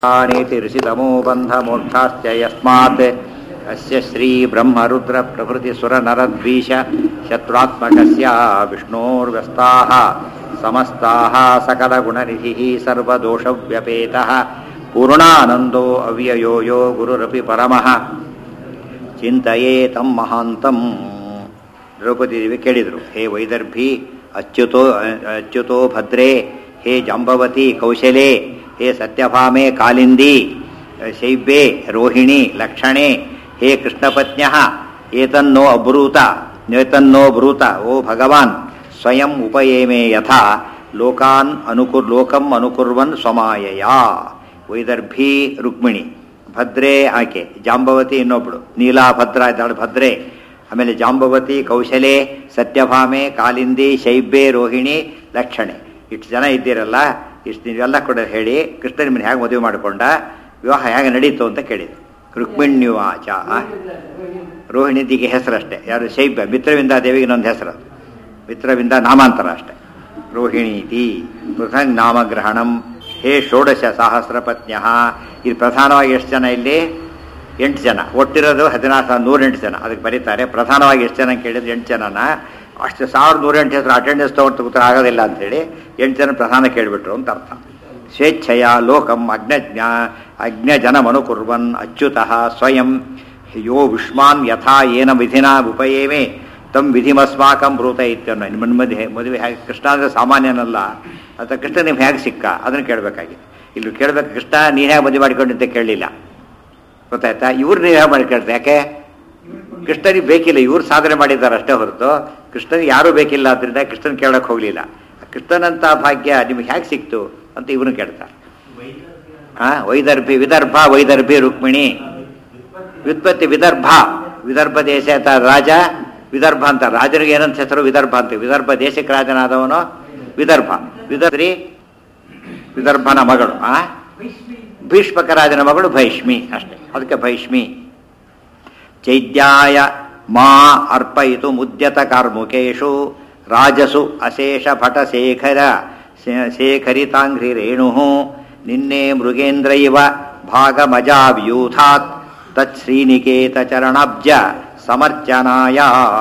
नीतिर्षितमो बन्धमोक्षाश्च यस्मात् अस्य श्रीब्रह्मरुद्रप्रभृतिसुरनरद्वीष शत्रुत्मकस्य विष्णोर्व्यस्ताः समस्ताः सकलगुणनिधिः सर्वदोषव्यपेतः पूर्णानन्दो अव्ययो यो गुरुरपि परमः ಚಿಂತೆಯೇ ತಂ ಮಹಾಂತಂ ದ್ರೌಪದಿ ದೇವಿ ಕೇಳಿದರು ಹೇ ವೈದರ್ಭಿ ಅಚ್ಯುತೋ ಅಚ್ಯುತೋ ಭದ್ರೇ ಹೇ ಜಾಂಬವತಿ ಕೌಶಲೆ ಹೇ ಸತ್ಯಭಾಮೆ ಕಾಲಿಂದಿ ಶೈಬ್ಯೆ ರೋಹಿಣಿ ಲಕ್ಷಣೆ ಹೇ ಕೃಷ್ಣಪತ್ನ್ಯ ಏತನ್ನೋ ಅಬ್ರೂತ ನೇತನ್ನೋ ಬ್ರೂತ ಓ ಭಗವಾನ್ ಸ್ವಯಂ ಉಪಯೇಮೆ ಯಥಾ ಲೋಕಾನ್ ಅನುಕುರ್ ಲೋಕಂ ಅನುಕುರ್ವನ್ ಸ್ವಮಾಯಯ ವೈದರ್ಭಿ ರುಕ್ಮಿಣಿ ಭದ್ರೆ ಆಕೆ ಜಾಂಬವತಿ ಇನ್ನೊಬ್ಳು ನೀಲಾ ಭದ್ರ ಇದ್ದಾಳು ಭದ್ರೆ ಆಮೇಲೆ ಜಾಂಬವತಿ ಕೌಶಲೆ ಸತ್ಯಭಾಮೆ ಕಾಲಿಂದಿ ಶೈಬ್ಯೆ ರೋಹಿಣಿ ಲಕ್ಷಣೆ ಇಷ್ಟು ಜನ ಇದ್ದೀರಲ್ಲ ಇಷ್ಟು ನೀವೆಲ್ಲ ಕೂಡ ಹೇಳಿ ಕೃಷ್ಣ ನಿಮ್ಮನ್ನು ಹೇಗೆ ಮದುವೆ ಮಾಡಿಕೊಂಡ ವಿವಾಹ ಹೇಗೆ ನಡೀತು ಅಂತ ಕೇಳಿದ್ರು ರುಕ್ಮಿಣ್ಯುವಾಚ ರೋಹಿಣಿದಿಗೆ ಹೆಸರಷ್ಟೇ ಯಾರು ಶೈಬ್ಯ ಮಿತ್ರವಿಂದ ದೇವಿಗೆ ಇನ್ನೊಂದು ಹೆಸರು ಮಿತ್ರವಿಂದ ನಾಮಾಂತರ ಅಷ್ಟೇ ರೋಹಿಣೀತಿ ಪೃಥಂಗ್ ನಾಮಗ್ರಹಣಂ ಹೇ ಷೋಡಶ ಸಹಸ್ರ ಪತ್ನ್ಯ ಇದು ಪ್ರಧಾನವಾಗಿ ಎಷ್ಟು ಜನ ಇಲ್ಲಿ ಎಂಟು ಜನ ಒಟ್ಟಿರೋದು ಹದಿನಾರು ಸಾವಿರ ನೂರೆಂಟು ಜನ ಅದಕ್ಕೆ ಬರೀತಾರೆ ಪ್ರಧಾನವಾಗಿ ಎಷ್ಟು ಜನ ಕೇಳಿದ್ರೆ ಎಂಟು ಜನನ ಅಷ್ಟು ಸಾವಿರದ ನೂರೆಂಟು ಹೆಸರು ಅಟೆಂಡೆನ್ಸ್ ತೊಗೊಂಡು ಕೂತ್ರೆ ಆಗೋದಿಲ್ಲ ಅಂಥೇಳಿ ಎಂಟು ಜನ ಪ್ರಧಾನ ಕೇಳಿಬಿಟ್ರು ಅಂತ ಅರ್ಥ ಸ್ವೇಚ್ಛೆಯ ಲೋಕಂ ಅಗ್ನಜ್ಞ ಅಗ್ನಜನಮನುಕುರ್ವನ್ ಅಚ್ಯುತಃ ಸ್ವಯಂ ಯೋ ವಿಷ್ಮಾನ್ ಯಥಾ ಏನ ವಿಧಿನ ಉಪಯೇಮೆ ತಮ್ ವಿಧಿಮಸ್ಮಾಕಂ ಬ್ರೂತ ಇತ್ಯನ್ನೋ ನಿಮ್ಮ ಮದುವೆ ಮದುವೆ ಹೇಗೆ ಕೃಷ್ಣ ಅಂದರೆ ಸಾಮಾನ್ಯನಲ್ಲ ಅಥವಾ ಕೃಷ್ಣ ನಿಮ್ಗೆ ಹೇಗೆ ಸಿಕ್ಕ ಅದನ್ನು ಕೇಳಬೇಕಾಗಿತ್ತು ಇಲ್ಲಿ ಕೇಳಬೇಕು ಕೃಷ್ಣ ನೀನು ಹೇಗೆ ಮದುವೆ ಮಾಡಿಕೊಂಡಿದ್ದೆ ಕೇಳಲಿಲ್ಲ ಗೊತ್ತಾಯ್ತಾ ಇವ್ರು ನೀವು ಹೇಗೆ ಮಾಡಿ ಕೇಳ್ತಾರೆ ಯಾಕೆ ಕೃಷ್ಣನಿಗೆ ಬೇಕಿಲ್ಲ ಇವ್ರು ಸಾಧನೆ ಮಾಡಿದ್ದಾರೆ ಅಷ್ಟೇ ಹೊರತು ಕೃಷ್ಣನಿಗೆ ಯಾರೂ ಬೇಕಿಲ್ಲ ಅದರಿಂದ ಕೃಷ್ಣನ್ ಕೇಳಕ್ಕೆ ಹೋಗಲಿಲ್ಲ ಕೃಷ್ಣನಂತ ಭಾಗ್ಯ ನಿಮ್ಗೆ ಹೇಗೆ ಸಿಕ್ತು ಅಂತ ಇವ್ರನ್ನ ಕೇಳ್ತಾರೆ ಹಾಂ ವೈದರ್ಭಿ ವಿದರ್ಭ ವೈದರ್ಭಿ ರುಕ್ಮಿಣಿ ವ್ಯುತ್ಪತ್ತಿ ವಿದರ್ಭ ವಿದರ್ಭ ದೇಶ ಅಂತ ರಾಜ ವಿದರ್ಭ ಅಂತ ರಾಜನಿಗೆ ಏನಂತ ಹೆಸರು ವಿದರ್ಭ ಅಂತ ವಿದರ್ಭ ದೇಶಕ್ಕೆ ರಾಜನಾದವನು ವಿದರ್ಭ ವಿದರ್ಭಿ ವಿದರ್ಭನ ಮಗಳು ಆ ಭೀಷ್ಮಕ ರಾಜನ ಮಗಳು ಭೈಷ್ಮಿ ಅಷ್ಟೇ ಅದಕ್ಕೆ ಭೈಷ್ಮಿ ಚೈದ್ಯಾಯ ಮಾ ಅರ್ಪಯಿತು ಮುದ್ಯತ ಕಾರ್ಮುಕೇಶು ರಾಜಸು ಅಶೇಷ ಭಟಶೇಖರ ಶೇಖರಿತಾಂಘ್ರಿ ರೇಣು ನಿನ್ನೆ ಮೃಗೇಂದ್ರ ಇವ ಭಾಗಮಜಾವ್ಯೂಥಾತ್ ತತ್ ಶ್ರೀನಿಕೇತ ಚರಣಾಬ್ಜ ಸಮರ್ಚನಾಯ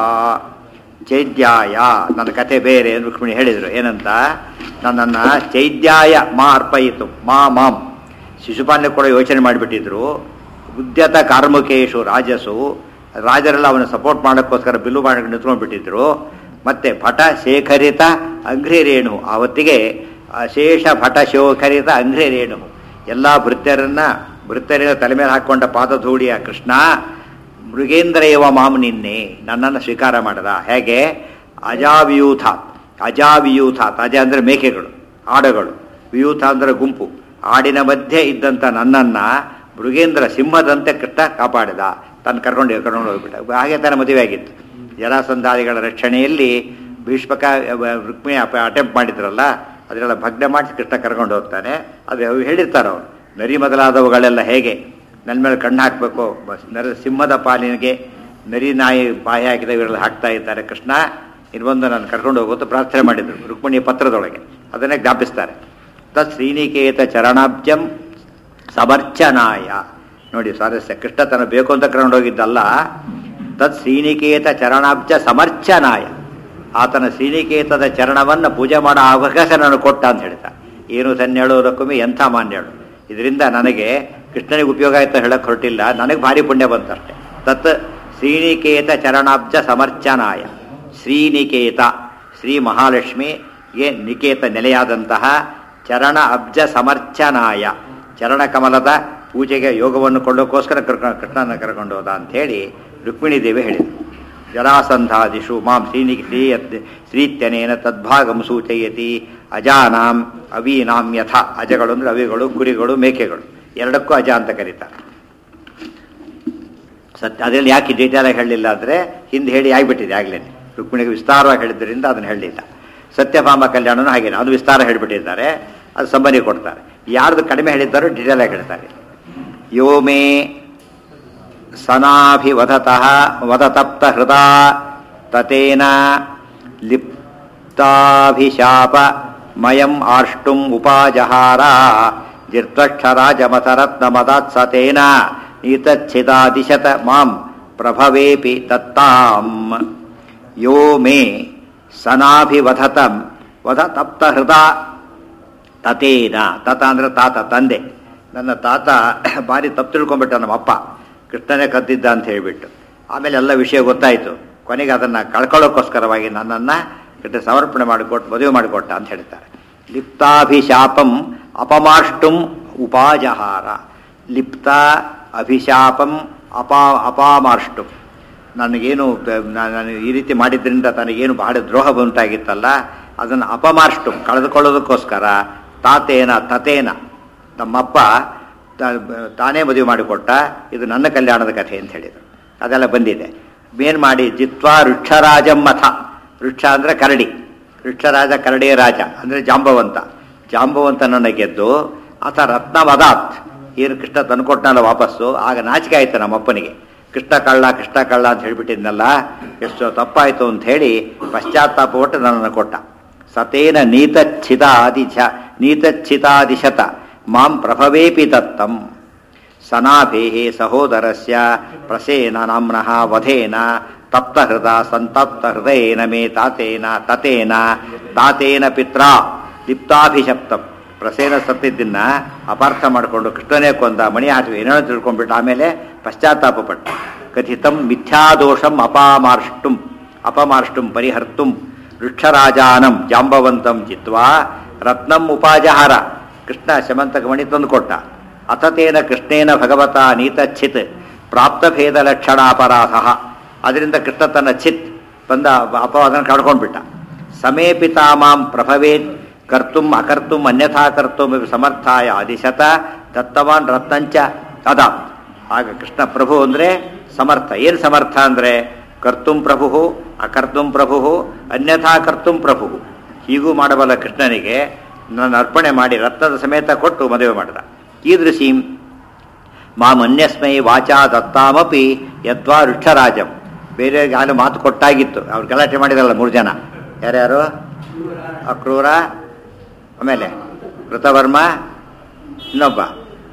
ಚೈದ್ಯಾಯ ನನ್ನ ಕತೆ ಬೇರೆ ರುಕ್ಮಿಣಿ ಹೇಳಿದರು ಏನಂತ ನನ್ನನ್ನು ಚೈದ್ಯಾಯ ಮಾ ಅರ್ಪಯಿತು ಮಾ ಮಾಂ ಶಿಶುಪಾಲನೆ ಕೂಡ ಯೋಚನೆ ಮಾಡಿಬಿಟ್ಟಿದ್ರು ಉದ್ಯತ ಕಾರ್ಮುಕೇಶು ರಾಜಸು ರಾಜರೆಲ್ಲ ಅವನ ಸಪೋರ್ಟ್ ಮಾಡೋಕ್ಕೋಸ್ಕರ ಬಿಲ್ಲು ಮಾಡಿ ನಿಂತ್ಕೊಂಡ್ಬಿಟ್ಟಿದ್ರು ಮತ್ತೆ ಭಟ ಶೇಖರಿತ ಅಂಘ್ರಿ ರೇಣು ಆವತ್ತಿಗೆ ಅಶೇಷ ಭಟ ಶೇಖರಿತ ಅಂಘ್ರಿ ರೇಣು ಎಲ್ಲ ಭೃತ್ಯರನ್ನ ಭೃತ್ಯರನ್ನ ತಲೆ ಮೇಲೆ ಹಾಕೊಂಡ ಪಾದಧೂಳಿಯ ಕೃಷ್ಣ ಮೃಗೇಂದ್ರ ಇವ ಮಾಮ್ ನಿನ್ನೆ ನನ್ನನ್ನು ಸ್ವೀಕಾರ ಮಾಡದ ಹೇಗೆ ಅಜಾವಿಯೂಥಾತ್ ಅಜಾವಿಯೂಥಾತ್ ಅಜ ಅಂದರೆ ಮೇಕೆಗಳು ಆಡುಗಳು ವಿಯೂಥ ಅಂದರೆ ಗುಂಪು ಆಡಿನ ಮಧ್ಯೆ ಇದ್ದಂಥ ನನ್ನನ್ನು ಮೃಗೇಂದ್ರ ಸಿಂಹದಂತೆ ಕೃಷ್ಣ ಕಾಪಾಡಿದ ತನ್ನ ಕರ್ಕೊಂಡು ಕರ್ಕೊಂಡು ಹೋಗ್ಬಿಟ್ಟ ಹಾಗೆ ತಾನೇ ಮದುವೆ ಆಗಿತ್ತು ಜರಾಸಂಧಾದಿಗಳ ರಕ್ಷಣೆಯಲ್ಲಿ ಭೀಷ್ಮಕ ರುಕ್ಮಿಣಿ ಅಟೆಂಪ್ಟ್ ಮಾಡಿದ್ರಲ್ಲ ಅದನ್ನೆಲ್ಲ ಭಗ್ನ ಮಾಡಿ ಕೃಷ್ಣ ಕರ್ಕೊಂಡು ಹೋಗ್ತಾನೆ ಅದು ಹೇಳಿರ್ತಾರೆ ಅವರು ನರಿ ಮೊದಲಾದವುಗಳೆಲ್ಲ ಹೇಗೆ ನನ್ನ ಮೇಲೆ ಕಣ್ಣು ಹಾಕಬೇಕು ನರ ಸಿಂಹದ ಪಾಲಿನಿಗೆ ನರಿ ನಾಯಿ ಬಾಯಿ ಹಾಕಿದ ಇವರೆಲ್ಲ ಹಾಕ್ತಾ ಇದ್ದಾರೆ ಕೃಷ್ಣ ಇನ್ನೊಂದು ನಾನು ಕರ್ಕೊಂಡು ಹೋಗೋದು ಪ್ರಾರ್ಥನೆ ಮಾಡಿದರು ರುಕ್ಮಿಣಿ ಪತ್ರದೊಳಗೆ ಅದನ್ನೇ ಜ್ಞಾಪಿಸ್ತಾರೆ ತತ್ ಶ್ರೀನಿಕೇತ ಚರಣಾಬ್ಜಂ ಸಮರ್ಚನಾಯ ನೋಡಿ ಸ್ವಾರಸ್ಯ ಕೃಷ್ಣ ತನ್ನ ಬೇಕು ಅಂತ ಕರ್ಕೊಂಡು ಹೋಗಿದ್ದಲ್ಲ ತತ್ ಶ್ರೀನಿಕೇತ ಚರಣಾಬ್ಜ ಸಮರ್ಚನಾಯ ಆತನ ಶ್ರೀನಿಕೇತದ ಚರಣವನ್ನು ಪೂಜೆ ಮಾಡೋ ಅವಕಾಶ ನಾನು ಕೊಟ್ಟ ಅಂತ ಹೇಳ್ತಾ ಏನು ಸನ್ನೇಳೋದಕ್ಕೊಮ್ಮೆ ಎಂಥ ಮಾನ್ಯಳು ಇದರಿಂದ ನನಗೆ ಕೃಷ್ಣನಿಗೆ ಉಪಯೋಗ ಆಯ್ತು ಹೇಳಕ್ಕೆ ಹೊರಟಿಲ್ಲ ನನಗೆ ಭಾರಿ ಪುಣ್ಯ ಬಂತಷ್ಟೆ ತತ್ ಶ್ರೀನಿಕೇತ ಚರಣಾಬ್ಜ ಸಮರ್ಚನಾಯ ಶ್ರೀನಿಕೇತ ಶ್ರೀ ಮಹಾಲಕ್ಷ್ಮಿಗೆ ನಿಕೇತ ನೆಲೆಯಾದಂತಹ ಚರಣ ಅಬ್ಜ ಸಮರ್ಚನಾಯ ಚರಣ ಕಮಲದ ಪೂಜೆಗೆ ಯೋಗವನ್ನು ಕೊಳ್ಳೋಕ್ಕೋಸ್ಕರ ಕರ್ಕೊಂಡು ಕೃಷ್ಣನ ಕರ್ಕೊಂಡು ಹೋದ ಅಂಥೇಳಿ ರುಕ್ಮಿಣಿ ದೇವಿ ಹೇಳಿದರು ಜರಾಸಂಧಾದಿಷು ಮಾಂ ಶ್ರೀನಿ ಶ್ರೀ ಶ್ರೀತ್ಯನೇನ ತದ್ಭಾಗಂ ಸೂಚಯತಿ ಅಜಾನಾಂ ಅವೀನಾಂ ಯಥ ಅಜಗಳು ಅಂದರೆ ಅವಿಗಳು ಕುರಿಗಳು ಮೇಕೆಗಳು ಎರಡಕ್ಕೂ ಅಜ ಅಂತ ಕರೀತಾರೆ ಸತ್ಯ ಅದರಲ್ಲಿ ಯಾಕೆ ಡೀಟೇಲಾಗಿ ಹೇಳಲಿಲ್ಲ ಅಂದರೆ ಹಿಂದೆ ಹೇಳಿ ಆಗಿಬಿಟ್ಟಿದೆ ಆಗಲೇ ರುಕ್ಮಿಣಿಗೆ ವಿಸ್ತಾರವಾಗಿ ಹೇಳಿದ್ರಿಂದ ಅದನ್ನು ಹೇಳಲಿಲ್ಲ ಸತ್ಯಭಾಮ ಕಲ್ಯಾಣನೂ ಹಾಗೇನೆ ಅದು ವಿಸ್ತಾರ ಹೇಳಿಬಿಟ್ಟಿದ್ದಾರೆ ಅದು ಸಂಬಂಧಿ ಕೊಡ್ತಾರೆ ಯಾರ್ದು ಕಡಿಮೆ ಹೇಳಿದ್ದಾರೋ ಡೀಟೇಲಾಗಿ ಹೇಳ್ತಾರೆ ಯೋ ಮೇ ಸನಾಭಿವದತಃ ವದತಪ್ತ ಹೃದಾ ತತೇನ ಲಿಪ್ತಾಭಿಶಾಪ ಮಯಂ ಆಷ್ಟುಂ ಉಪಾಜಹಾರ ಜಿರ್ತ್ವಕ್ಷರಾಜಮತರತ್ನ ಮದಾತ್ಸತೇನ ನೀತಚ್ಛಿದಾದಿಶತ ಮಾಂ ಪ್ರಭವೇಪಿ ತತ್ತಾಂ ಯೋ ಮೇ ಸನಾಭಿವಧತಂ ವಧ ತಪ್ತ ಹೃದ ತತೇನ ತತ ಅಂದ್ರೆ ತಾತ ತಂದೆ ನನ್ನ ತಾತ ಭಾರಿ ತಪ್ಪು ತಿಳ್ಕೊಂಡ್ಬಿಟ್ಟ ನಮ್ಮ ಅಪ್ಪ ಕೃಷ್ಣನೇ ಕದ್ದಿದ್ದ ಅಂತ ಹೇಳಿಬಿಟ್ಟು ಆಮೇಲೆ ಎಲ್ಲ ವಿಷಯ ಗೊತ್ತಾಯಿತು ಕೊನೆಗೆ ಅದನ್ನು ಕಳ್ಕೊಳ್ಳೋಕ್ಕೋಸ್ಕರವಾಗಿ ನನ್ನನ್ನು ಕೃಷ್ಣ ಸಮರ್ಪಣೆ ಮಾಡಿಕೊಟ್ಟು ಮದುವೆ ಮಾಡಿಕೊಟ್ಟ ಅಂತ ಹೇಳ್ತಾರೆ ಲಿಪ್ತಾಭಿಶಾಪಂ ಅಪಮಾಷ್ಟುಂ ಉಪಾಜಹಾರ ಲಿಪ್ತ ಅಭಿಶಾಪಂ ಅಪಾ ಅಪಾಮಾಷ್ಟುಂ ನನಗೇನು ತ- ನಾ- ನಾನು ಈ ರೀತಿ ಮಾಡಿದ್ರಿಂದ ತನಗೇನು ಬಹಳ ದ್ರೋಹ ಉಂಟಾಗಿತ್ತಲ್ಲ ಅದನ್ನು ಅಪಮಾರ್ಷ್ಟು ಕಳೆದುಕೊಳ್ಳೋದಕ್ಕೋಸ್ಕರ ತಾತೇನ ತತೇನ ನಮ್ಮಪ್ಪ ತ- ತಾನೇ ಮದುವೆ ಮಾಡಿಕೊಟ್ಟ ಇದು ನನ್ನ ಕಲ್ಯಾಣದ ಕಥೆ ಅಂತ ಹೇಳಿದರು ಅದೆಲ್ಲ ಬಂದಿದೆ ಮೇನ್ ಮಾಡಿ ಜಿತ್ವಾ ವೃಕ್ಷರಾಜಂ ಮಥ ವೃಕ್ಷ ಅಂದರೆ ಕರಡಿ ವೃಕ್ಷರಾಜ ಕರಡಿಯ ರಾಜ ಅಂದರೆ ಜಾಂಬವಂತ ಜಾಂಬವಂತನನ್ನು ಗೆದ್ದು ಆತ ರತ್ನ ಮದಾತ್ ಏನು ಕೃಷ್ಣ ತಂದುಕೊಟ್ಟನಲ್ಲ ವಾಪಸ್ಸು ಆಗ ನಾಚಿಕೆ ಆಯ್ತು ನಮ್ಮಪ್ಪನಿಗೆ ಕೃಷ್ಣ ಕಳ್ಳ ಕೃಷ್ಣ ಕಳ್ಳ ಅಂತ ಹೇಳ್ಬಿಟ್ಟಿದ್ನಲ್ಲ ಎಷ್ಟು ತಪ್ಪಾಯ್ತು ಅಂತ ಹೇಳಿ ಪಶ್ಚಾತ್ತಾಪ ಒಟ್ಟು ನನ್ನನ್ನು ಕೊಟ್ಟ ಸತೇನ ನೀತಚ್ಛಿತಾದಿಶ ನೀತಚ್ಛಿತಾದಿಶತ ಮಾಂ ಪ್ರಭವೇಪಿ ದತ್ತಂ ಸನಾಭೇಃ ಸಹೋದರಸ್ಯ ಪ್ರಸೇನ ನಾಮ್ನಃ ವಧೇನ ತಪ್ತಹೃದ ಸಂತಪ್ತ ಹೃದಯೇನ ಮೇ ತಾತೇನ ತತೇನ ತಾತೇನ ಪಿತ್ರ ಲಿಪ್ತಾಭಿಶಪ್ತಂ ಪ್ರಸೇನ ಸತ್ತಿದ್ದನ್ನ ಅಪಾರ್ಥ ಮಾಡಿಕೊಂಡು ಕೃಷ್ಣನೇ ಕೊಂದ ಮಣಿ ಹಾಕಿ ಏನೇನೋ ತಿಳ್ಕೊಂಡ್ಬಿಟ್ಟು ಆಮೇಲೆ ಪಶ್ಚಾತ್ತಾಪ ಪಟ್ಟ ಕಥಿತಂ ಮಿಥ್ಯಾದೋಷಂ ಅಪಾಮಾರ್ಷ್ಟುಂ ಅಪಮಾರ್ಷ್ಟುಂ ಪರಿಹರ್ತುಂ ವೃಕ್ಷರಾಜಾನಂ ಜಾಂಬವಂತಂ ಚಿತ್ವಾ ರತ್ನಂ ಉಪಾಜಹಾರ ಕೃಷ್ಣ ಶಮಂತಕ ಮಣಿ ತಂದುಕೊಟ್ಟ ಅತತೇನ ಕೃಷ್ಣೇನ ಭಗವತ ನೀತಚ್ಛಿತ್ ಪ್ರಾಪ್ತಭೇದ ಲಕ್ಷಣ ಅಪರಾಧ ಅದರಿಂದ ಕೃಷ್ಣ ತನ್ನ ಚಿತ್ ಬಂದ ಅಪವಾದನ ಕಳ್ಕೊಂಡ್ಬಿಟ್ಟ ಸಮೇಪಿತಾ ಮಾಂ ಪ್ರಭವೇತ್ ಕರ್ತುಂ ಅಕರ್ತುಂ ಅನ್ಯಥಾ ಕರ್ತುಂ ಸಮರ್ಥಾಯ ಆದಿಶತ ದತ್ತವಾನ್ ರತ್ನಂಚ ಅದ ಆಗ ಕೃಷ್ಣ ಪ್ರಭು ಅಂದರೆ ಸಮರ್ಥ ಏನು ಸಮರ್ಥ ಅಂದರೆ ಕರ್ತುಂ ಪ್ರಭು ಅಕರ್ತುಂ ಪ್ರಭು ಅನ್ಯಥಾ ಕರ್ತುಂ ಪ್ರಭು ಹೀಗೂ ಮಾಡಬಲ್ಲ ಕೃಷ್ಣನಿಗೆ ನನ್ನ ಅರ್ಪಣೆ ಮಾಡಿ ರತ್ನದ ಸಮೇತ ಕೊಟ್ಟು ಮದುವೆ ಮಾಡಿದ ಕೀದೃಶೀಂ ಮಾಮನ್ಯಸ್ಮೈ ವಾಚಾ ದತ್ತಾಮಪಿ ಯದ್ವಾ ವೃಕ್ಷರಾಜಂ ಬೇರೆ ಯಾರು ಮಾತು ಕೊಟ್ಟಾಗಿತ್ತು ಅವ್ರು ಗಲಾಟೆ ಮಾಡಿದಲ್ಲ ಮೂರು ಜನ ಯಾರ್ಯಾರು ಅಕ್ರೂರ ಆಮೇಲೆ ಕೃತವರ್ಮ ಇನ್ನೊಬ್ಬ